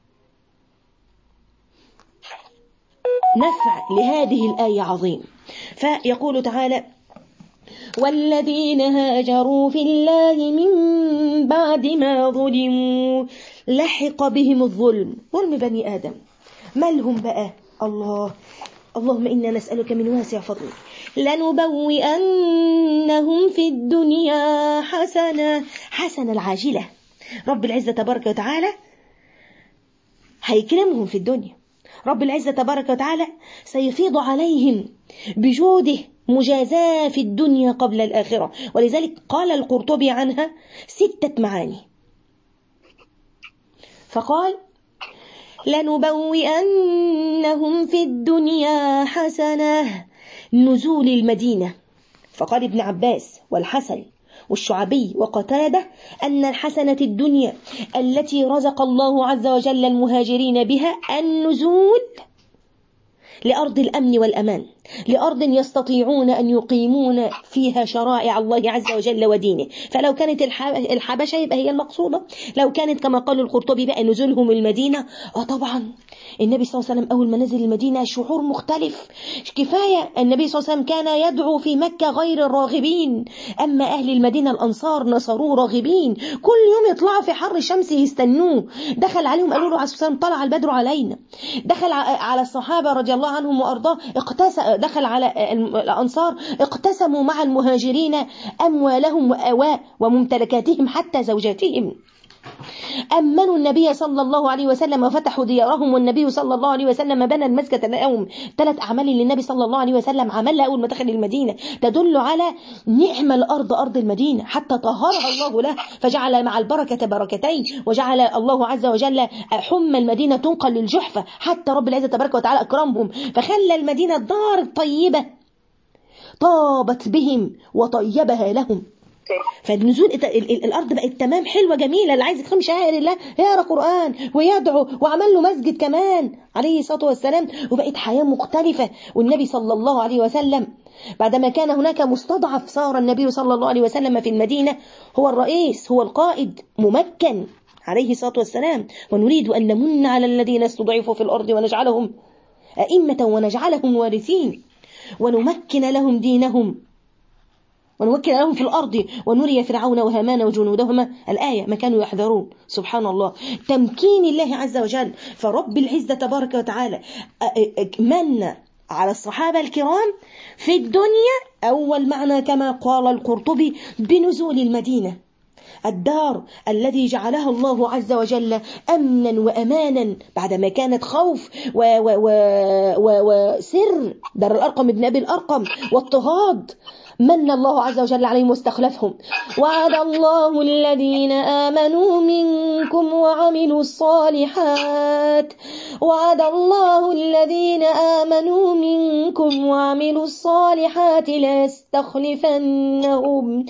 نفع لهذه الآية عظيم فيقول تعالى والذين هاجروا في الله من بعد ما ظلموا لحق بهم الظلم ظلم بني آدم مالهم بقى الله اللهم إنا نسألك من واسع فضلك لنبوئنهم في الدنيا حسنة حسنة العاجلة رب العزة تبارك وتعالى هيكرمهم في الدنيا رب العزة تبارك وتعالى سيفيض عليهم بجوده مجازاة في الدنيا قبل الآخرة ولذلك قال القرطبي عنها ستة معاني فقال لنبوئنهم في الدنيا حسنة نزول المدينة فقال ابن عباس والحسن والشعبي وقتاده أن الحسنة الدنيا التي رزق الله عز وجل المهاجرين بها النزول لأرض الأمن والأمان لأرض يستطيعون أن يقيمون فيها شرائع الله عز وجل ودينه فلو كانت الحبشة يبقى هي المقصودة لو كانت كما قال القرطبي بقى نزولهم المدينة آه طبعا النبي صلى الله عليه وسلم أول ما نزل المدينة شعور مختلف كفاية النبي صلى الله عليه وسلم كان يدعو في مكة غير الراغبين أما أهل المدينة الأنصار نصروه راغبين كل يوم يطلعوا في حر الشمس يستنوه دخل عليهم قالوا له عليه الصلاة والسلام طلع البدر علينا دخل على الصحابة رضي الله عنهم وأرضاه اقتسم دخل على الأنصار اقتسموا مع المهاجرين أموالهم وممتلكاتهم حتى زوجاتهم أمنوا النبي صلى الله عليه وسلم وفتحوا ديارهم والنبي صلى الله عليه وسلم بنى المسجد لهم ثلاث أعمال اللي النبي صلى الله عليه وسلم عملها أول ما دخل المدينة تدل على نعم الأرض أرض المدينة حتى طهرها الله له فجعل مع البركة بركتين وجعل الله عز وجل حم المدينة تنقل للجحفة حتى رب العزة تبارك وتعالى أكرمهم فخلى المدينة دار طيبة طابت بهم وطيبها لهم فالنزول الارض بقت تمام حلوه جميله اللي عايز يتخم شعائر الله يقرا قران ويدعو وعمل له مسجد كمان عليه الصلاه والسلام وبقت حياه مختلفه والنبي صلى الله عليه وسلم بعدما كان هناك مستضعف صار النبي صلى الله عليه وسلم في المدينه هو الرئيس هو القائد ممكن عليه الصلاه والسلام ونريد ان نمن على الذين استضعفوا في الارض ونجعلهم ائمه ونجعلهم وارثين ونمكن لهم دينهم ونمكن لهم في الأرض ونري فرعون وهامان وجنودهما الآية ما كانوا يحذرون سبحان الله تمكين الله عز وجل فرب العزة تبارك وتعالى من على الصحابة الكرام في الدنيا أول معنى كما قال القرطبي بنزول المدينة الدار الذي جعلها الله عز وجل أمنا وأمانا بعدما كانت خوف وسر و و و دار الأرقم ابن أبي الأرقم واضطهاد من الله عز وجل عليهم واستخلفهم وعد الله الذين آمنوا منكم وعملوا الصالحات وعد الله الذين آمنوا منكم وعملوا الصالحات ليستخلفنهم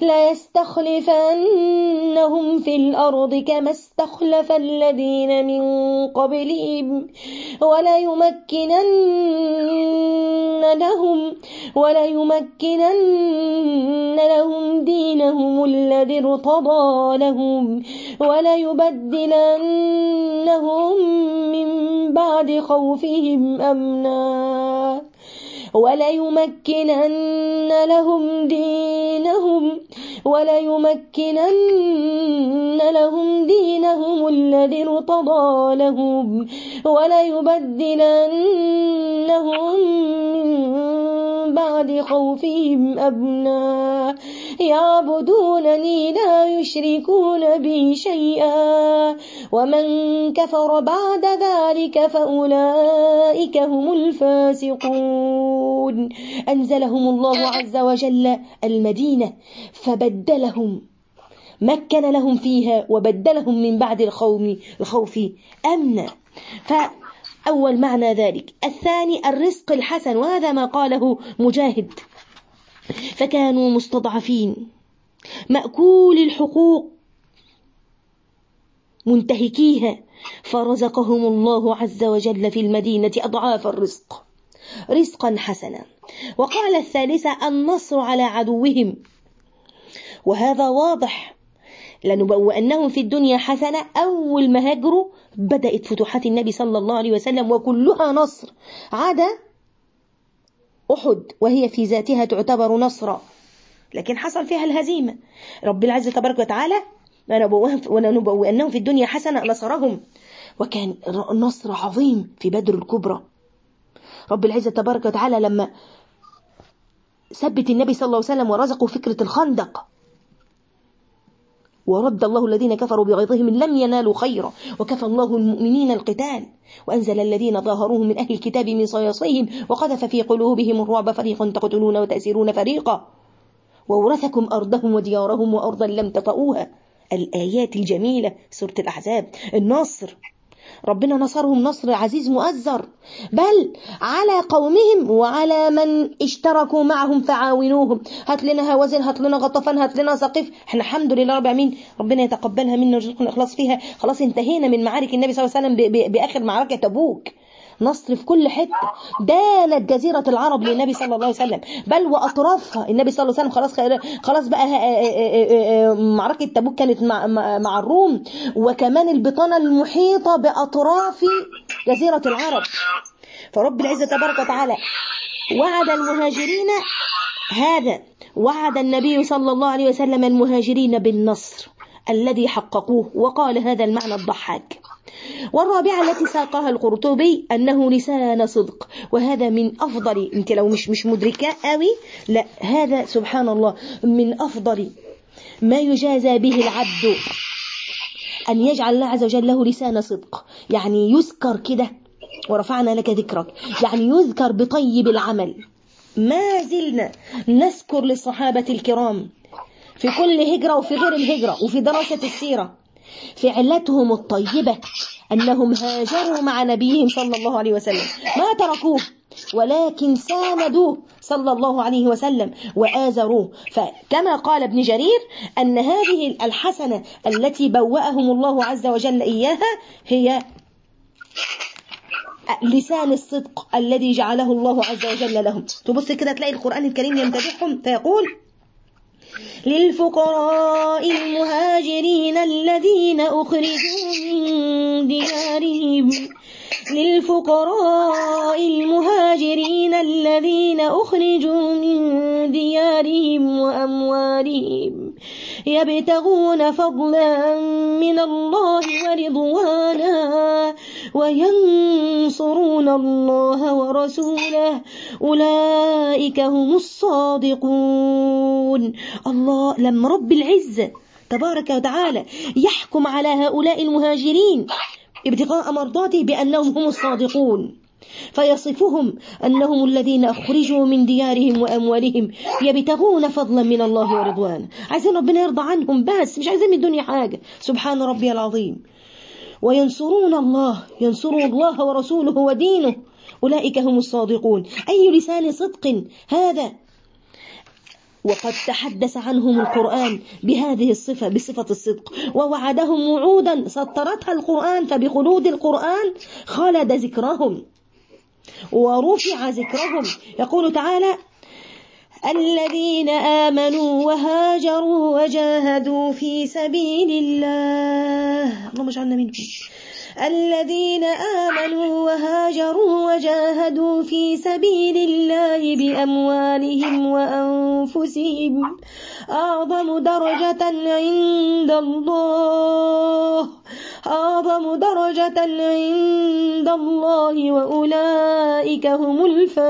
ليستخلفنهم في الأرض كما استخلف الذين من قبلهم وليمكنن لهم وليمكنن لهم دينهم الذي ارتضى لهم وليبدلنهم من بعد خوفهم أمنا وليمكنن لهم دينهم وليمكنن لهم دينهم الذي ارتضى لهم وليبدلنهم من بعد خوفهم أبناء يعبدونني لا يشركون بي شيئا ومن كفر بعد ذلك فأولئك هم الفاسقون أنزلهم الله عز وجل المدينة فبدلهم مكن لهم فيها وبدلهم من بعد الخوف الخوف أمنا فأول معنى ذلك الثاني الرزق الحسن وهذا ما قاله مجاهد فكانوا مستضعفين مأكول الحقوق منتهكيها فرزقهم الله عز وجل في المدينة أضعاف الرزق رزقا حسنا وقال الثالثة النصر على عدوهم وهذا واضح لنبوأنهم في الدنيا حسنة أول ما هاجروا بدأت فتوحات النبي صلى الله عليه وسلم وكلها نصر عدا أحد وهي في ذاتها تعتبر نصرا لكن حصل فيها الهزيمة رب العزة تبارك وتعالى ونبوأنهم في الدنيا حسنة نصرهم وكان نصر عظيم في بدر الكبرى رب العزة تبارك وتعالى لما ثبت النبي صلى الله عليه وسلم ورزقه فكرة الخندق ورد الله الذين كفروا بغيظهم لم ينالوا خيرا وكفى الله المؤمنين القتال وأنزل الذين ظاهروهم من أهل الكتاب من صياصيهم وقذف في قلوبهم الرعب فريقا تقتلون وتأسرون فريقا وورثكم أرضهم وديارهم وأرضا لم تطئوها الآيات الجميلة سورة الأحزاب النصر ربنا نصرهم نصر عزيز مؤزر بل على قومهم وعلى من اشتركوا معهم فعاونوهم هات لنا هوازن هات لنا غطفان هات لنا سقيف احنا الحمد لله رب العالمين ربنا يتقبلها منا ويرزقنا الاخلاص فيها خلاص انتهينا من معارك النبي صلى الله عليه وسلم باخر معركه تبوك نصر في كل حتة دانت جزيرة العرب للنبي صلى الله عليه وسلم بل وأطرافها النبي صلى الله عليه وسلم خلاص خلاص بقى معركة تبوك كانت مع, مع الروم وكمان البطانة المحيطة بأطراف جزيرة العرب فرب العزة تبارك وتعالى وعد المهاجرين هذا وعد النبي صلى الله عليه وسلم المهاجرين بالنصر الذي حققوه وقال هذا المعنى الضحاك والرابعة التي ساقها القرطبي أنه لسان صدق وهذا من أفضل أنت لو مش مش مدركة قوي لا هذا سبحان الله من أفضل ما يجازى به العبد أن يجعل الله عز وجل له لسان صدق يعني يذكر كده ورفعنا لك ذكرك يعني يذكر بطيب العمل ما زلنا نذكر للصحابة الكرام في كل هجرة وفي غير الهجرة وفي دراسة السيرة فعلتهم الطيبة أنهم هاجروا مع نبيهم صلى الله عليه وسلم ما تركوه ولكن ساندوه صلى الله عليه وسلم وآزروه فكما قال ابن جرير أن هذه الحسنة التي بوأهم الله عز وجل إياها هي لسان الصدق الذي جعله الله عز وجل لهم تبص كده تلاقي القرآن الكريم يمتدحهم فيقول للفقراء المهاجرين الذين أخرجوا من ديارهم للفقراء المهاجرين الذين أخرجوا من ديارهم وأموالهم يبتغون فضلا من الله ورضوانا وينصرون الله ورسوله أولئك هم الصادقون الله لما رب العزة تبارك وتعالى يحكم على هؤلاء المهاجرين ابتغاء مرضاته بأنهم هم الصادقون فيصفهم أنهم الذين أخرجوا من ديارهم وأموالهم يبتغون فضلا من الله ورضوانه عايزين ربنا يرضى عنهم بس مش عايزين من الدنيا حاجة سبحان ربي العظيم وينصرون الله ينصروا الله ورسوله ودينه أولئك هم الصادقون أي لسان صدق هذا وقد تحدث عنهم القرآن بهذه الصفة بصفة الصدق ووعدهم وعودا سطرتها القرآن فبخلود القرآن خلد ذكرهم ورفع ذكرهم يقول تعالى الذين آمنوا وهاجروا وجاهدوا في سبيل الله اللهم اجعلنا منهم الذين آمنوا وهاجروا وجاهدوا في سبيل الله بأموالهم وأنفسهم أعظم درجة عند الله أعظم درجة عند الله وأولئك هم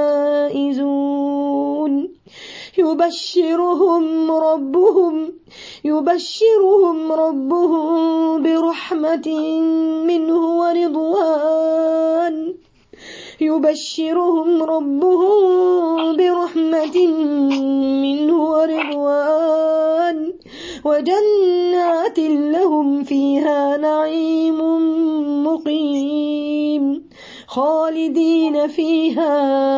الفائزون يبشرهم ربهم يبشرهم ربهم برحمة منه ورضوان يبشرهم ربهم برحمة منه ورضوان وجنات لهم فيها نعيم مقيم خالدين فيها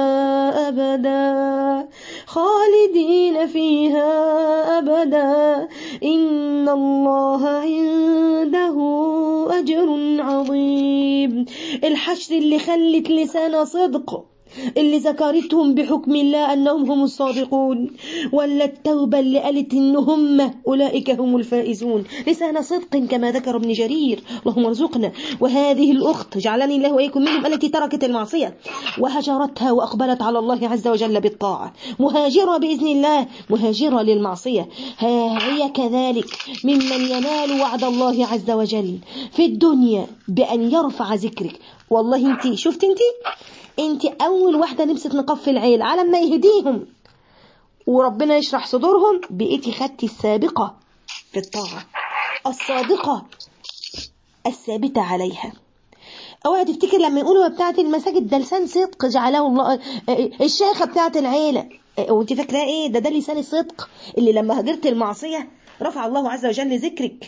أبدا خالدين فيها أبدا إن الله عنده أجر عظيم الحشر اللي خلت لسان صدق اللي ذكرتهم بحكم الله أنهم هم الصادقون ولا التوبة اللي قالت إن هم أولئك هم الفائزون لسان صدق كما ذكر ابن جرير اللهم ارزقنا وهذه الأخت جعلني الله وإياكم منهم التي تركت المعصية وهجرتها وأقبلت على الله عز وجل بالطاعة مهاجرة بإذن الله مهاجرة للمعصية هي كذلك ممن ينال وعد الله عز وجل في الدنيا بأن يرفع ذكرك والله انت شفت انت انت اول واحده لبست نقاب في العيل على ما يهديهم وربنا يشرح صدورهم بقيتي خدتي السابقه في الطاعه الصادقه الثابته عليها اوعى تفتكر لما يقولوا بتاعه المساجد ده لسان صدق جعله الله الشيخه بتاعه العيله وانت فاكره ايه ده ده لسان الصدق اللي لما هجرت المعصيه رفع الله عز وجل ذكرك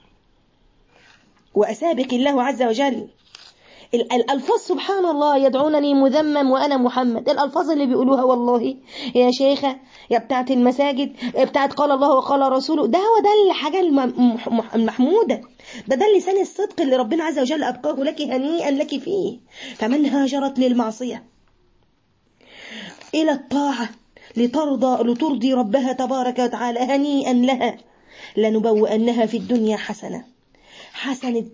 واسابق الله عز وجل الألفاظ سبحان الله يدعونني مذمم وأنا محمد الألفاظ اللي بيقولوها والله يا شيخة يا بتاعت المساجد بتاعت قال الله وقال رسوله ده هو ده الحاجة المحمودة ده ده اللسان الصدق اللي ربنا عز وجل أبقاه لك هنيئا لك فيه فمن هاجرت للمعصية إلى الطاعة لترضى لترضي ربها تبارك وتعالى هنيئا لها لنبوئنها في الدنيا حسنة حسنة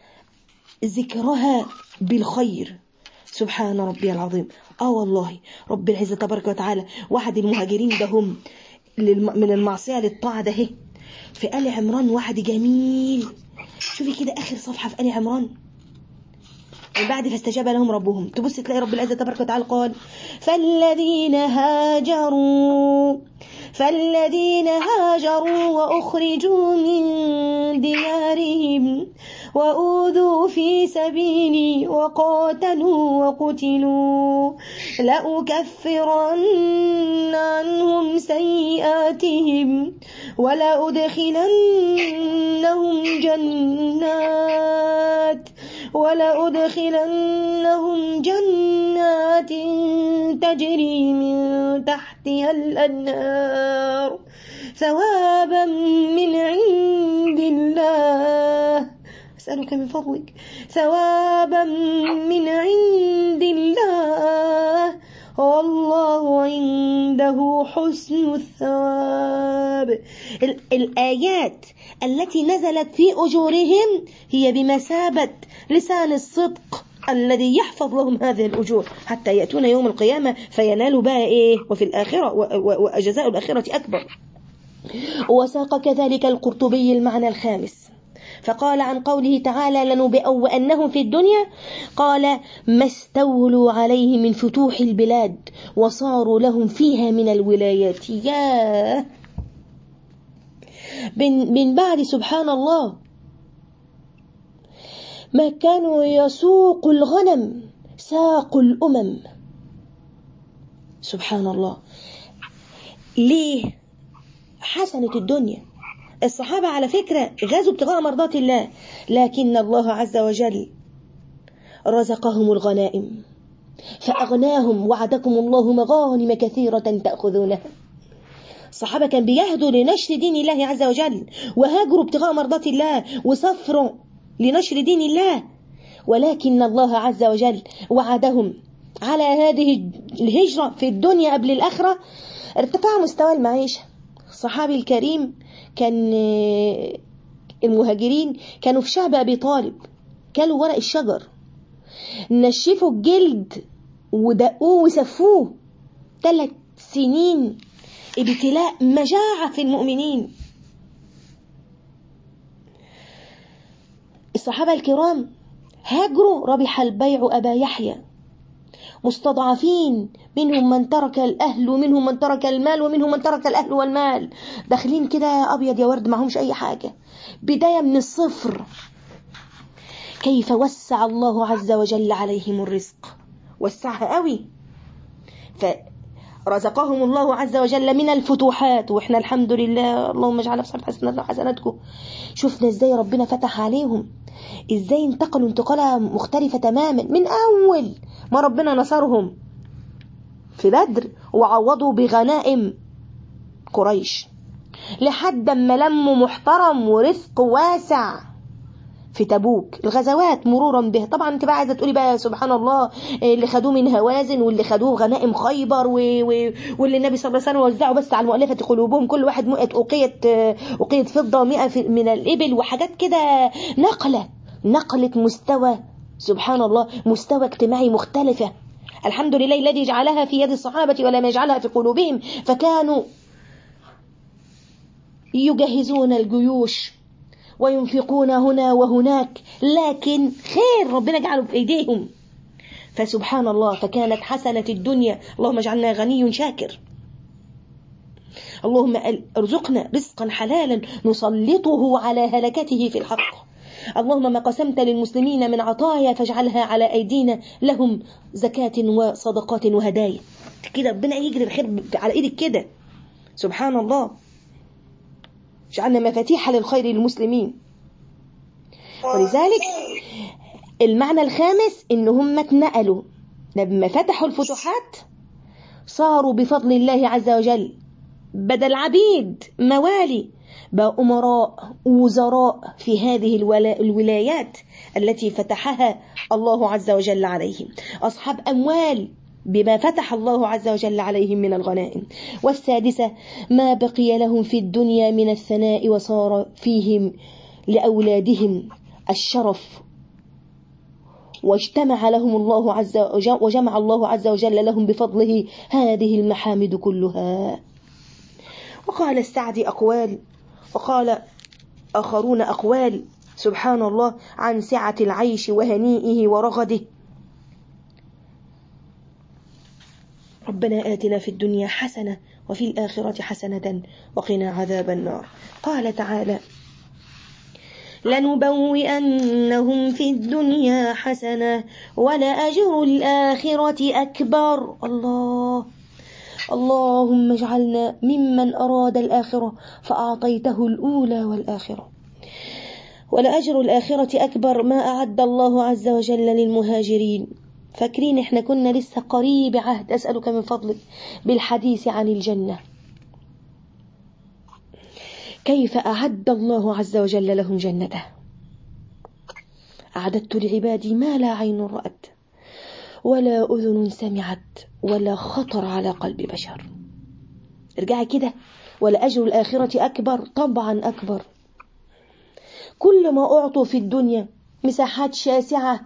ذكرها بالخير سبحان ربي العظيم اه والله رب العزة تبارك وتعالى واحد المهاجرين ده هم من المعصية للطاعة ده هي في آل عمران واحد جميل شوفي كده آخر صفحة في آل عمران من بعد فاستجاب لهم ربهم تبص تلاقي رب العزة تبارك وتعالى قال فالذين هاجروا فالذين هاجروا وأخرجوا من ديارهم وأوذوا في سبيلي وقاتلوا وقتلوا لأكفرن عنهم سيئاتهم ولأدخلنهم جنات ولأدخلنهم جنات تجري من تحتها الأنهار ثوابا من عند الله أسألك من فضلك ثوابا من عند الله والله عنده حسن الثواب الآيات التي نزلت في أجورهم هي بمثابة لسان الصدق الذي يحفظ لهم هذه الأجور حتى يأتون يوم القيامة فينالوا بقى إيه وفي الآخرة وجزاء الآخرة أكبر وساق كذلك القرطبي المعنى الخامس فقال عن قوله تعالى لنبئونهم في الدنيا قال ما استولوا عليه من فتوح البلاد وصاروا لهم فيها من الولايات ياه من بعد سبحان الله ما كانوا يسوق الغنم ساقوا الأمم سبحان الله ليه حسنت الدنيا الصحابة على فكرة غزوا ابتغاء مرضات الله لكن الله عز وجل رزقهم الغنائم فأغناهم وعدكم الله مغانم كثيرة تأخذونها الصحابة كان بيهدوا لنشر دين الله عز وجل وهاجروا ابتغاء مرضات الله وسافروا لنشر دين الله ولكن الله عز وجل وعدهم على هذه الهجرة في الدنيا قبل الآخرة ارتفاع مستوى المعيشة الصحابي الكريم كان المهاجرين كانوا في شعب أبي طالب كلوا ورق الشجر نشفوا الجلد ودقوه وسفوه ثلاث سنين ابتلاء مجاعة في المؤمنين الصحابة الكرام هاجروا ربح البيع أبا يحيى مستضعفين منهم من ترك الأهل ومنهم من ترك المال ومنهم من ترك الأهل والمال داخلين كده أبيض يا ورد معهمش أي حاجة بداية من الصفر كيف وسع الله عز وجل عليهم الرزق وسعها قوي فرزقهم الله عز وجل من الفتوحات واحنا الحمد لله اللهم اجعلنا في حسنات حسناتكم شفنا ازاي ربنا فتح عليهم ازاي انتقلوا انتقالة مختلفة تماما من اول ما ربنا نصرهم في بدر وعوضوا بغنائم قريش لحد ما لموا محترم ورزق واسع في تبوك الغزوات مرورا به طبعا انت بقى عايزه تقولي بقى سبحان الله اللي خدوه من هوازن واللي خدوه غنائم خيبر و... و... واللي النبي صلى الله عليه وسلم وزعه بس على مؤلفه قلوبهم كل واحد مئة أوقية أوقية فضة 100 من الإبل وحاجات كده نقلة نقلة مستوى سبحان الله مستوى اجتماعي مختلفة الحمد لله الذي جعلها في يد الصحابة ولم يجعلها في قلوبهم فكانوا يجهزون الجيوش وينفقون هنا وهناك لكن خير ربنا جعله في ايديهم فسبحان الله فكانت حسنة الدنيا اللهم اجعلنا غني شاكر اللهم ارزقنا رزقا حلالا نسلطه على هلكته في الحق اللهم ما قسمت للمسلمين من عطايا فاجعلها على أيدينا لهم زكاة وصدقات وهدايا كده ربنا يجري الخير على إيدك كده سبحان الله جعلنا مفاتيح للخير للمسلمين ولذلك المعنى الخامس ان هم اتنقلوا لما فتحوا الفتوحات صاروا بفضل الله عز وجل بدل عبيد موالي بقى أمراء وزراء في هذه الولايات التي فتحها الله عز وجل عليهم أصحاب أموال بما فتح الله عز وجل عليهم من الغنائم والسادسة ما بقي لهم في الدنيا من الثناء وصار فيهم لأولادهم الشرف واجتمع لهم الله عز وجل وجمع الله عز وجل لهم بفضله هذه المحامد كلها وقال السعدي أقوال وقال آخرون أقوال سبحان الله عن سعة العيش وهنيئه ورغده ربنا آتنا في الدنيا حسنة وفي الآخرة حسنة وقنا عذاب النار قال تعالى لنبوئنهم في الدنيا حسنة ولأجر الآخرة أكبر الله اللهم اجعلنا ممن أراد الآخرة فأعطيته الأولى والآخرة ولأجر الآخرة أكبر ما أعد الله عز وجل للمهاجرين فاكرين احنا كنا لسه قريب عهد أسألك من فضلك بالحديث عن الجنة كيف أعد الله عز وجل لهم جنته أعددت لعبادي ما لا عين رأت ولا أذن سمعت ولا خطر على قلب بشر ارجعي كده ولا أجر الآخرة أكبر طبعا أكبر كل ما أعطوا في الدنيا مساحات شاسعة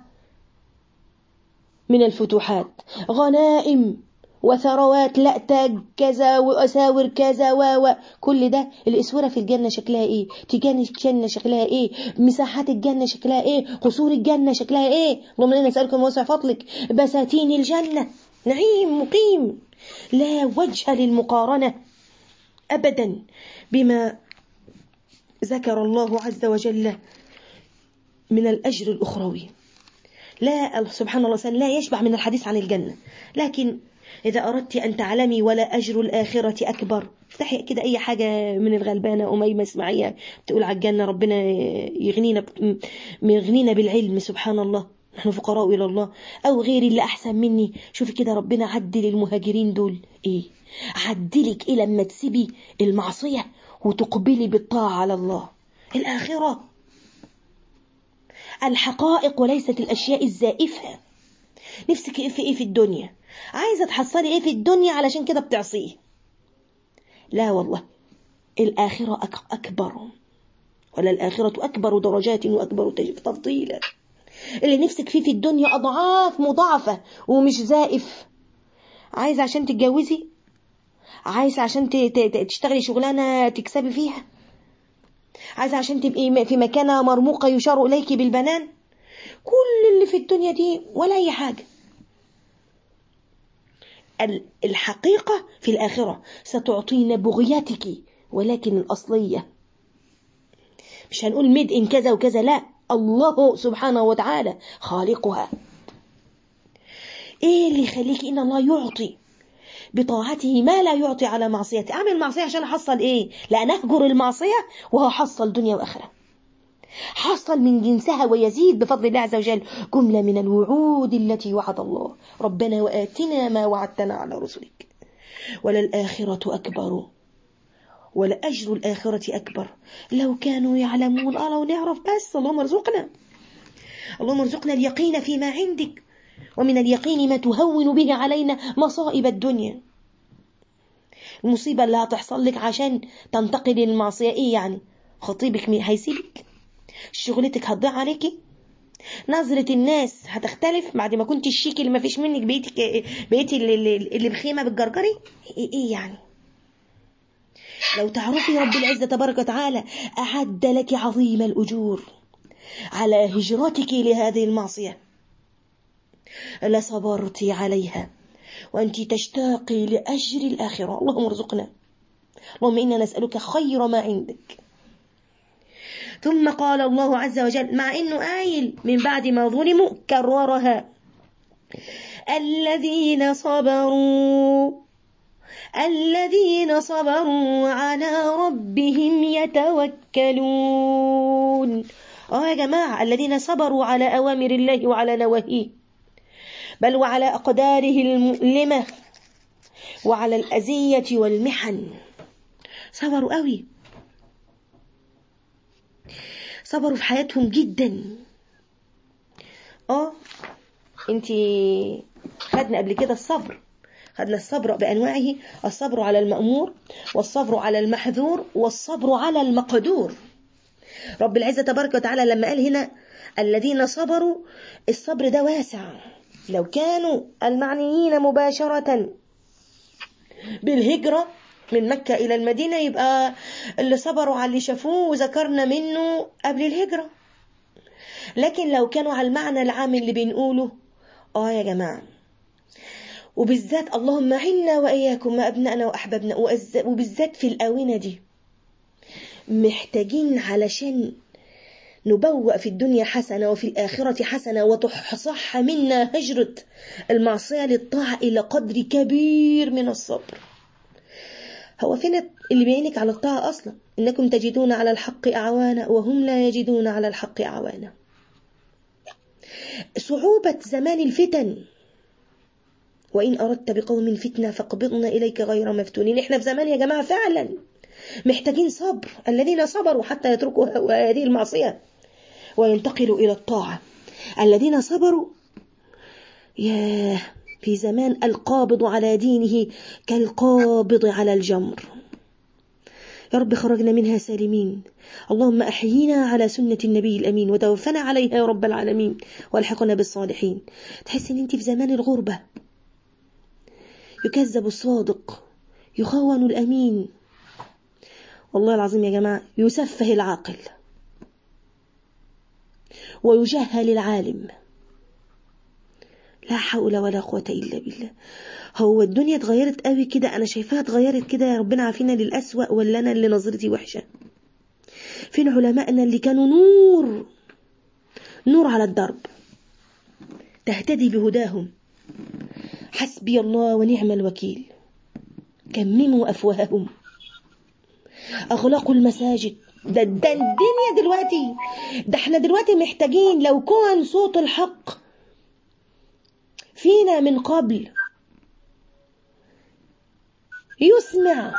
من الفتوحات غنائم وثروات لا تاج كذا وأساور كذا و كل ده الإسورة في الجنة شكلها إيه تيجان الجنة شكلها إيه مساحات الجنة شكلها إيه قصور الجنة شكلها إيه اللهم إنا نسألكم وسع فضلك بساتين الجنة نعيم مقيم لا وجه للمقارنة أبدا بما ذكر الله عز وجل من الأجر الأخروي لا سبحان الله لا يشبع من الحديث عن الجنة لكن إذا أردت أن تعلمي ولا أجر الآخرة أكبر افتحي كده أي حاجة من الغلبانة أميمة اسمعيها تقول على الجنة ربنا يغنينا يغنينا بالعلم سبحان الله نحن فقراء إلى الله أو غيري اللي أحسن مني شوفي كده ربنا عدل المهاجرين دول إيه عدلك إلى لما تسيبي المعصية وتقبلي بالطاعة على الله الآخرة الحقائق وليست الأشياء الزائفة نفسك في إيه في الدنيا عايزة تحصلي إيه في الدنيا علشان كده بتعصيه لا والله الآخرة أكبر ولا الآخرة أكبر درجات وأكبر تفضيلا اللي نفسك فيه في الدنيا أضعاف مضاعفة ومش زائف عايزة عشان تتجوزي عايزة عشان تشتغلي شغلانة تكسبي فيها عايزة عشان تبقي في مكانة مرموقة يشار إليك بالبنان كل اللي في الدنيا دي ولا أي حاجة الحقيقة في الآخرة ستعطينا بغيتك ولكن الأصلية مش هنقول ميد إن كذا وكذا لا الله سبحانه وتعالى خالقها ايه اللي يخليك ان الله يعطي بطاعته ما لا يعطي على معصيته اعمل معصيه عشان احصل ايه لا نهجر المعصيه وهحصل دنيا واخره حصل من جنسها ويزيد بفضل الله عز وجل جملة من الوعود التي وعد الله ربنا وآتنا ما وعدتنا على رسلك وللآخرة أكبر ولأجر الآخرة أكبر لو كانوا يعلمون آه لو نعرف بس اللهم ارزقنا اللهم ارزقنا اليقين فيما عندك ومن اليقين ما تهون به علينا مصائب الدنيا المصيبة اللي هتحصل لك عشان تنتقل للمعصية ايه يعني خطيبك هيسيبك شغلتك هتضيع عليكي نظرة الناس هتختلف بعد ما كنت الشيك اللي ما فيش منك بقيتي بقيتي اللي, اللي بخيمة بالجرجري ايه, إيه يعني لو تعرفي رب العزة تبارك وتعالى أعد لك عظيم الأجور على هجرتك لهذه المعصية لصبرت عليها وأنت تشتاقي لأجر الآخرة اللهم ارزقنا اللهم إنا نسألك خير ما عندك ثم قال الله عز وجل مع أنه قايل من بعد ما ظلموا كررها الذين صبروا الذين صبروا على ربهم يتوكلون اه يا جماعة الذين صبروا على أوامر الله وعلى نواهيه بل وعلى أقداره المؤلمة وعلى الأذية والمحن صبروا قوي صبروا في حياتهم جدا اه انتي خدنا قبل كده الصبر خدنا الصبر بأنواعه الصبر على المأمور والصبر على المحذور والصبر على المقدور رب العزة تبارك وتعالى لما قال هنا الذين صبروا الصبر ده واسع لو كانوا المعنيين مباشرة بالهجرة من مكة إلى المدينة يبقى اللي صبروا على اللي شافوه وذكرنا منه قبل الهجرة لكن لو كانوا على المعنى العام اللي بنقوله آه يا جماعة وبالذات اللهم عنا وإياكم ما أبنائنا وأحبابنا وبالذات في الآونة دي محتاجين علشان نبوأ في الدنيا حسنة وفي الآخرة حسنة وتصح منا هجرة المعصية للطاعة إلى قدر كبير من الصبر هو فين اللي بيعينك على الطاعة أصلا إنكم تجدون على الحق أعوانا وهم لا يجدون على الحق أعوانا صعوبة زمان الفتن وإن أردت بقوم فتنة فاقبضنا إليك غير مفتونين إحنا في زمان يا جماعة فعلا محتاجين صبر الذين صبروا حتى يتركوا هذه المعصية وينتقلوا إلى الطاعة الذين صبروا ياه في زمان القابض على دينه كالقابض على الجمر يا رب خرجنا منها سالمين اللهم أحيينا على سنة النبي الأمين وتوفنا عليها يا رب العالمين والحقنا بالصالحين تحس ان انت في زمان الغربة يكذب الصادق يخون الأمين والله العظيم يا جماعة يسفه العاقل ويجهل العالم لا حول ولا قوة إلا بالله هو الدنيا اتغيرت قوي كده أنا شايفاها اتغيرت كده يا ربنا عافينا للأسوأ ولا أنا اللي نظرتي وحشة فين علمائنا اللي كانوا نور نور على الدرب تهتدي بهداهم حسبي الله ونعم الوكيل كمموا أفواههم أغلقوا المساجد ده, ده الدنيا دلوقتي ده احنا دلوقتي محتاجين لو كون صوت الحق فينا من قبل يسمع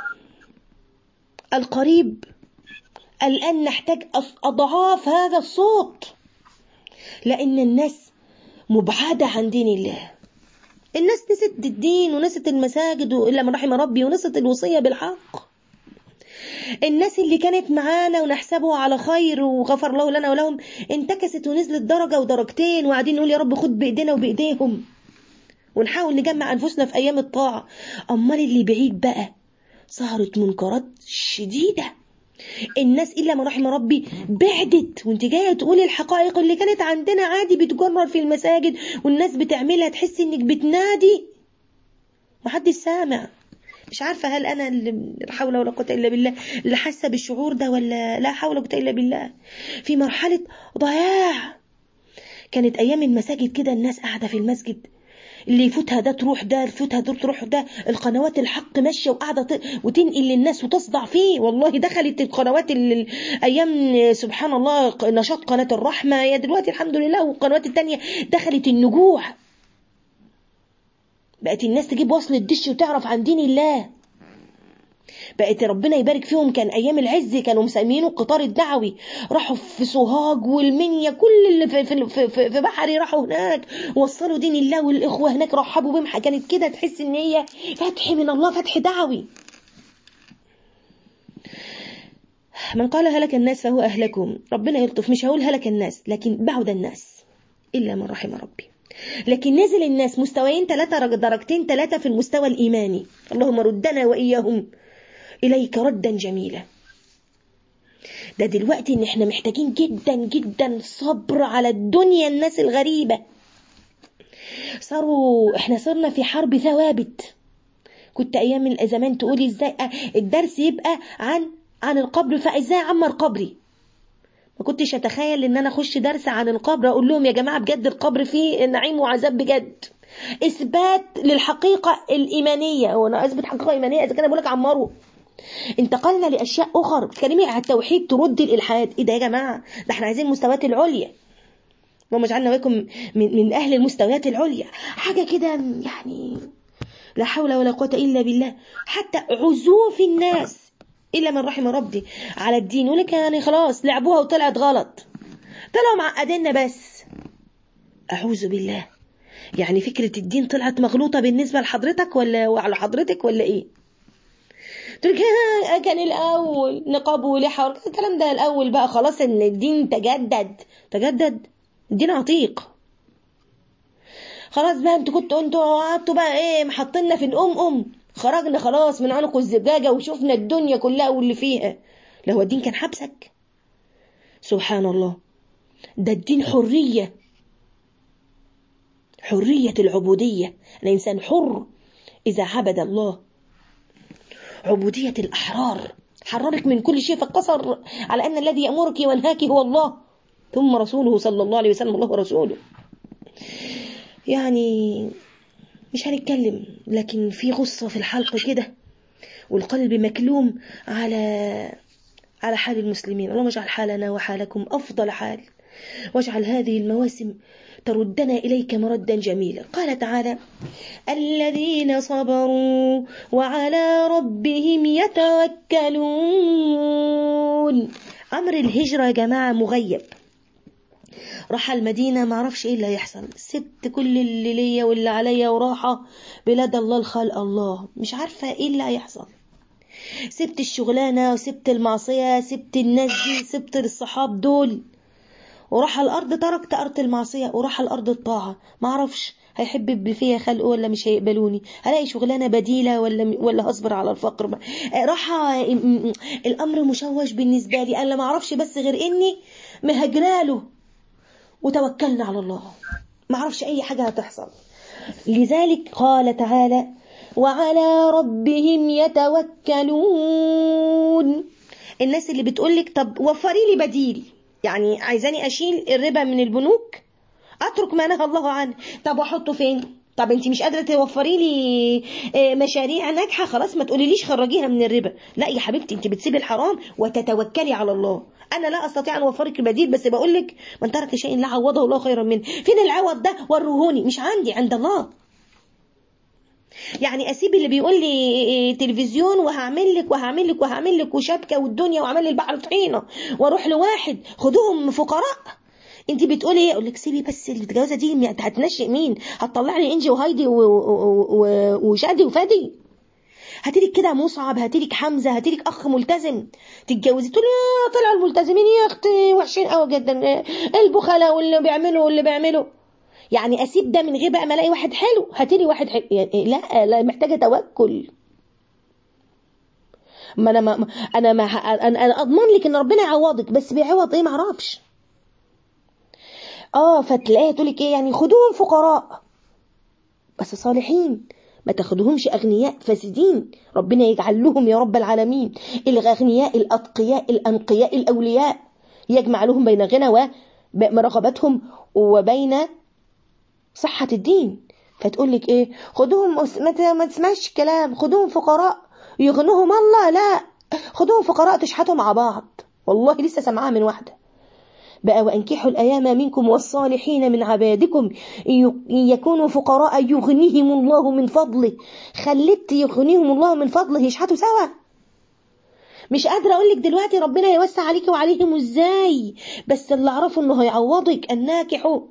القريب الآن نحتاج أضعاف هذا الصوت لأن الناس مبعدة عن دين الله الناس نست الدين ونست المساجد إلا من رحم ربي ونست الوصية بالحق الناس اللي كانت معانا ونحسبه على خير وغفر الله لنا ولهم انتكست ونزلت درجة ودرجتين وقاعدين نقول يا رب خد بإيدينا وبإيديهم ونحاول نجمع أنفسنا في أيام الطاعة أمال اللي بعيد بقى ظهرت منكرات شديدة الناس إلا ما رحم ربي بعدت وانت جاية تقولي الحقائق اللي كانت عندنا عادي بتجرر في المساجد والناس بتعملها تحس انك بتنادي محدش سامع مش عارفة هل أنا اللي لا حول ولا قوة إلا بالله اللي حاسة بالشعور ده ولا لا حول ولا قوة إلا بالله في مرحلة ضياع كانت أيام المساجد كده الناس قاعدة في المسجد اللي يفوتها ده تروح ده يفوتها ده تروح ده القنوات الحق ماشيه وقاعده وتنقل للناس وتصدع فيه والله دخلت القنوات اللي ايام سبحان الله نشاط قناه الرحمه يا دلوقتي الحمد لله والقنوات التانية دخلت النجوع بقت الناس تجيب وصل الدش وتعرف عن دين الله بقت ربنا يبارك فيهم كان ايام العز كانوا مسمينه القطار الدعوي راحوا في سوهاج والمنيا كل اللي في في في, في بحري راحوا هناك وصلوا دين الله والاخوه هناك رحبوا بهم كانت كده تحس ان هي فتح من الله فتح دعوي من قال هلك الناس فهو اهلكم ربنا يلطف مش هقول هلك الناس لكن بعد الناس الا من رحم ربي لكن نزل الناس مستويين ثلاثة درجتين ثلاثة في المستوى الإيماني اللهم ردنا وإياهم إليك ردا جميلا ده دلوقتي إن إحنا محتاجين جدا جدا صبر على الدنيا الناس الغريبة صاروا إحنا صرنا في حرب ثوابت كنت أيام زمان تقولي إزاي الدرس يبقى عن عن القبر فإزاي أعمر قبري ما كنتش اتخيل ان انا اخش درس عن القبر اقول لهم يا جماعه بجد القبر فيه نعيم وعذاب بجد اثبات للحقيقه الايمانيه هو انا اثبت حقيقه ايمانيه اذا كان بقول لك عمروا انتقلنا لاشياء اخرى بتتكلمي على التوحيد ترد الالحاد ايه ده يا جماعه ده احنا عايزين المستويات العليا اللهم اجعلنا واكم من, من اهل المستويات العليا حاجه كده يعني لا حول ولا قوه الا بالله حتى عزوف الناس إلا من رحم ربي على الدين يقول لك يعني خلاص لعبوها وطلعت غلط طلعوا معقديننا بس أعوذ بالله يعني فكرة الدين طلعت مغلوطة بالنسبة لحضرتك ولا وعلى حضرتك ولا إيه تقول كان الأول نقاب ولحى الكلام ده الأول بقى خلاص إن الدين تجدد تجدد الدين عتيق خلاص بقى انتوا كنتوا انتوا قعدتوا بقى ايه محطينا في الام ام خرجنا خلاص من عنق الزجاجة وشفنا الدنيا كلها واللي فيها لا هو الدين كان حبسك سبحان الله ده الدين حرية حرية العبودية الإنسان حر إذا عبد الله عبودية الأحرار حررك من كل شيء فقصر على أن الذي يأمرك وينهاك هو الله ثم رسوله صلى الله عليه وسلم الله ورسوله يعني مش هنتكلم لكن في غصة في الحلق كده والقلب مكلوم على على حال المسلمين اللهم اجعل حالنا وحالكم أفضل حال واجعل هذه المواسم تردنا إليك مردا جميلا قال تعالى الذين صبروا وعلى ربهم يتوكلون أمر الهجرة يا جماعة مغيب راح المدينة ما اعرفش ايه اللي هيحصل سبت كل اللي ليا واللي عليا وراحة بلاد الله الخلق الله مش عارفة ايه اللي هيحصل سبت الشغلانة وسبت المعصية سبت الناس دي سبت الصحاب دول وراح الأرض تركت أرض المعصية وراح الأرض الطاعة ما اعرفش هيحب فيها خلقه ولا مش هيقبلوني هلاقي شغلانة بديلة ولا ولا هصبر على الفقر راح الأمر مشوش بالنسبة لي أنا ما اعرفش بس غير إني مهجراله وتوكلنا على الله ما اعرفش اي حاجه هتحصل لذلك قال تعالى وعلى ربهم يتوكلون الناس اللي بتقولك طب وفري لي بديل يعني عايزاني اشيل الربا من البنوك اترك ما نهى الله عنه طب واحطه فين طب انت مش قادره توفري لي مشاريع ناجحه خلاص ما تقوليليش خرجيها من الربا لا يا حبيبتي انت بتسيبي الحرام وتتوكلي على الله انا لا استطيع ان اوفرك بديل بس بقول لك من ترك شيء لا عوضه الله خيرا منه فين العوض ده ورهوني مش عندي عند الله يعني اسيب اللي بيقول لي تلفزيون وهعمل لك وهعمل لك وهعمل لك وشبكه والدنيا واعمل لي البحر طحينه واروح لواحد خدوهم فقراء انت بتقولي ايه اقول لك سيبي بس الجوازه دي هتنشئ مين هتطلع لي انجي وهايدي وشادي وفادي هاتيلك كده مصعب هاتيلك حمزه هاتيلك اخ ملتزم تتجوزي تقولي يا طلع الملتزمين يا اختي وحشين قوي جدا البخلاء واللي بيعملوا واللي بيعملوا يعني اسيب ده من غير بقى ما الاقي واحد حلو هاتيلي واحد حلو يعني لا لا محتاجه توكل ما انا ما انا ما انا انا اضمن لك ان ربنا يعوضك بس بيعوض ايه ما اعرفش اه فتلاقيها تقول لك ايه يعني خدوهم فقراء بس صالحين ما تاخدهمش اغنياء فاسدين ربنا يجعل لهم يا رب العالمين الاغنياء الاتقياء الانقياء الاولياء يجمع لهم بين غنى ورغبتهم وبين صحة الدين فتقول لك ايه خدوهم ما تسمعش الكلام خدوهم فقراء يغنوهم الله لا خدوهم فقراء تشحتوا مع بعض والله لسه سامعاها من واحده بقى وأنكحوا الأيام منكم والصالحين من عبادكم إن يكونوا فقراء يغنيهم الله من فضله خلت يغنيهم الله من فضله يشحتوا سوا مش قادرة أقول لك دلوقتي ربنا يوسع عليك وعليهم إزاي بس اللي أعرفه إنه هيعوضك الناكح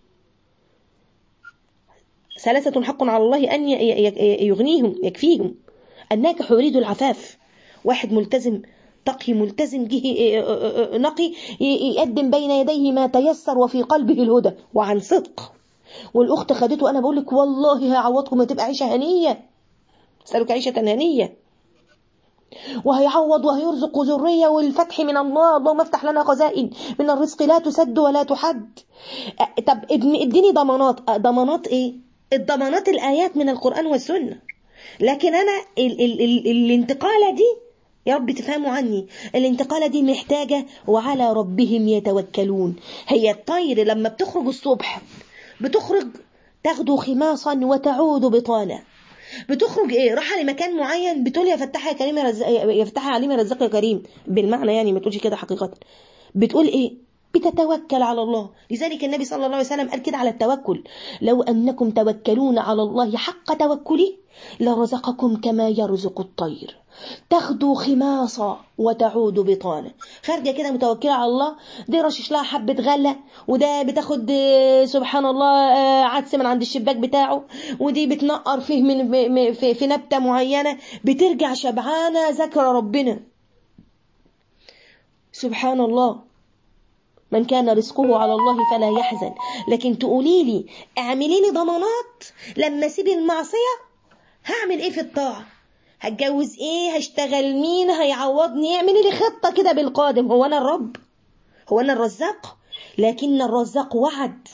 ثلاثة حق على الله أن يغنيهم يكفيهم الناكح يريد العفاف واحد ملتزم تقي ملتزم جه نقي يقدم بين يديه ما تيسر وفي قلبه الهدى وعن صدق والاخت خدته انا بقول لك والله هيعوضكم هتبقى عيشه هنيه اسالك عيشه هنيه وهيعوض وهيرزق ذرية والفتح من الله اللهم افتح لنا خزائن من الرزق لا تسد ولا تحد طب اديني ضمانات ضمانات ايه الضمانات الآيات من القرآن والسنة لكن أنا ال ال ال الانتقالة دي يا رب تفهموا عني الانتقالة دي محتاجة وعلى ربهم يتوكلون هي الطير لما بتخرج الصبح بتخرج تاخدوا خماصا وتعود بطانا بتخرج ايه راح لمكان معين بتقول يا فتح يا كريم يا رزق يا فتح يا عليم يا رزاق يا كريم بالمعنى يعني ما تقولش كده حقيقة بتقول ايه بتتوكل على الله لذلك النبي صلى الله عليه وسلم قال كده على التوكل لو أنكم توكلون على الله حق توكله لرزقكم كما يرزق الطير تغدو خماصة وتعود بطانة خارجة كده متوكلة على الله دي رشش لها حبة غلة وده بتاخد سبحان الله عدس من عند الشباك بتاعه ودي بتنقر فيه من في, في نبتة معينة بترجع شبعانة ذكر ربنا سبحان الله من كان رزقه على الله فلا يحزن لكن تقولي لي اعملي لي ضمانات لما اسيب المعصيه هعمل ايه في الطاعه هتجوز ايه هشتغل مين هيعوضني اعملي لي خطه كده بالقادم هو انا الرب هو انا الرزاق لكن الرزاق وعد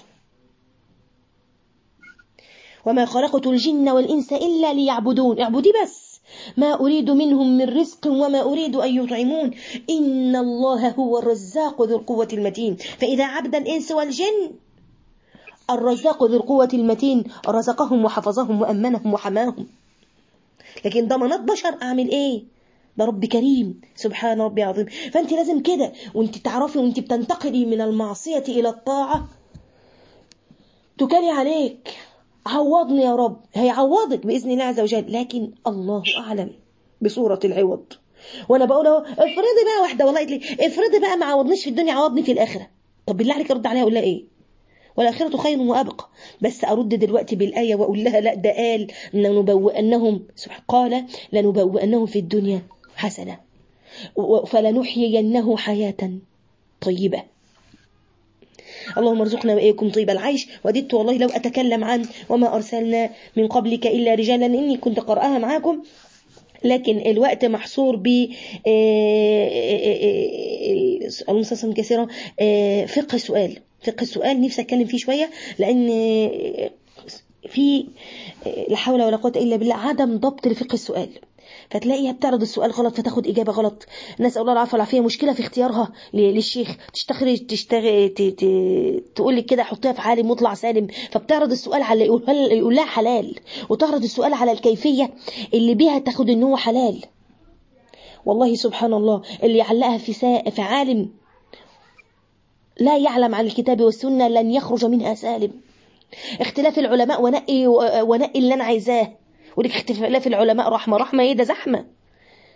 وما خلقت الجن والانس الا ليعبدون اعبدي بس ما أريد منهم من رزق وما أريد أن يطعمون إن الله هو الرزاق ذو القوة المتين فإذا عبد الإنس والجن الرزاق ذو القوة المتين رزقهم وحفظهم وأمنهم وحماهم لكن ضمانات بشر أعمل إيه ده رب كريم سبحان ربي عظيم فأنت لازم كده وانت تعرفي وانت بتنتقلي من المعصية إلى الطاعة تكالي عليك عوضني يا رب هيعوضك بإذن الله عز وجل لكن الله أعلم بصورة العوض وأنا بقول اهو افرضي بقى واحدة والله قالت لي افرضي بقى ما عوضنيش في الدنيا عوضني في الآخرة طب بالله عليك ارد عليها اقول لها ايه والآخرة خير وأبقى بس أرد دلوقتي بالآية وأقول لها لا ده قال لنبوئنهم قال لنبوئنهم في الدنيا حسنة فلنحيينه حياة طيبة اللهم ارزقنا وإياكم طيب العيش وددت والله لو أتكلم عن وما أرسلنا من قبلك إلا رجالا إني كنت قرأها معاكم لكن الوقت محصور ب المسلسل كثيرا فقه السؤال فقه السؤال نفسي أتكلم فيه شوية لأن في لا حول ولا قوة إلا بالله عدم ضبط لفقه السؤال فتلاقيها بتعرض السؤال غلط فتاخد إجابة غلط نسأل الله العافية والعافية مشكلة في اختيارها للشيخ تشتغل تشتغل تقول لك كده حطيها في عالم مطلع سالم فبتعرض السؤال على يقول لها حلال وتعرض السؤال على الكيفية اللي بيها تاخد إن هو حلال والله سبحان الله اللي يعلقها في سا... في عالم لا يعلم عن الكتاب والسنة لن يخرج منها سالم اختلاف العلماء ونقي ونقي اللي انا عايزاه ولك اختلاف العلماء رحمه رحمه ايه ده زحمه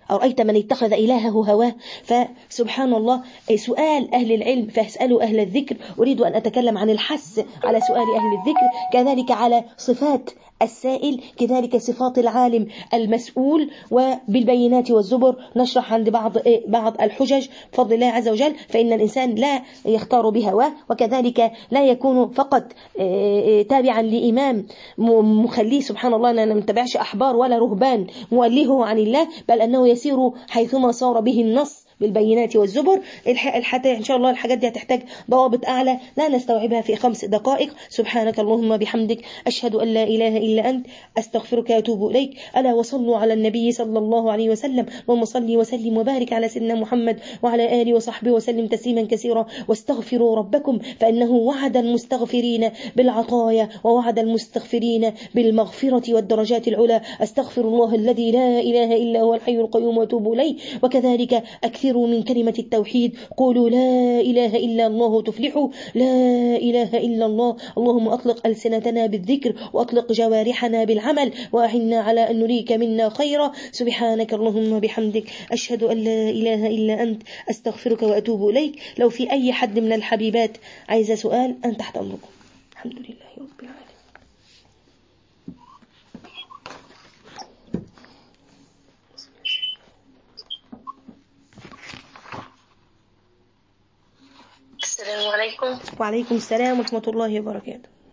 أرأيت من اتخذ إلهه هواه فسبحان الله سؤال أهل العلم فاسألوا أهل الذكر أريد أن أتكلم عن الحث على سؤال أهل الذكر كذلك على صفات السائل كذلك صفات العالم المسؤول وبالبينات والزبر نشرح عند بعض بعض الحجج بفضل الله عز وجل فإن الإنسان لا يختار بهواه وكذلك لا يكون فقط تابعا لإمام مخليه سبحان الله أننا ما نتبعش أحبار ولا رهبان مؤلهه عن الله بل أنه يسير حيثما صار به النص بالبينات والزبر حتى إن شاء الله الحاجات دي هتحتاج ضوابط أعلى لا نستوعبها في خمس دقائق سبحانك اللهم بحمدك أشهد أن لا إله إلا أنت أستغفرك وأتوب إليك ألا وصلوا على النبي صلى الله عليه وسلم اللهم صل وسلم وبارك على سيدنا محمد وعلى آله وصحبه وسلم تسليما كثيرا واستغفروا ربكم فإنه وعد المستغفرين بالعطايا ووعد المستغفرين بالمغفرة والدرجات العلى أستغفر الله الذي لا إله إلا هو الحي القيوم وأتوب إليه وكذلك أكثر أكثروا من كلمة التوحيد قولوا لا إله إلا الله تفلحوا لا إله إلا الله اللهم أطلق ألسنتنا بالذكر وأطلق جوارحنا بالعمل وأعنا على أن نريك منا خيرا سبحانك اللهم بحمدك أشهد أن لا إله إلا أنت أستغفرك وأتوب إليك لو في أي حد من الحبيبات عايزة سؤال أن تحت أمركم الحمد لله رب العالمين السلام عليكم وعليكم السلام ورحمة الله وبركاته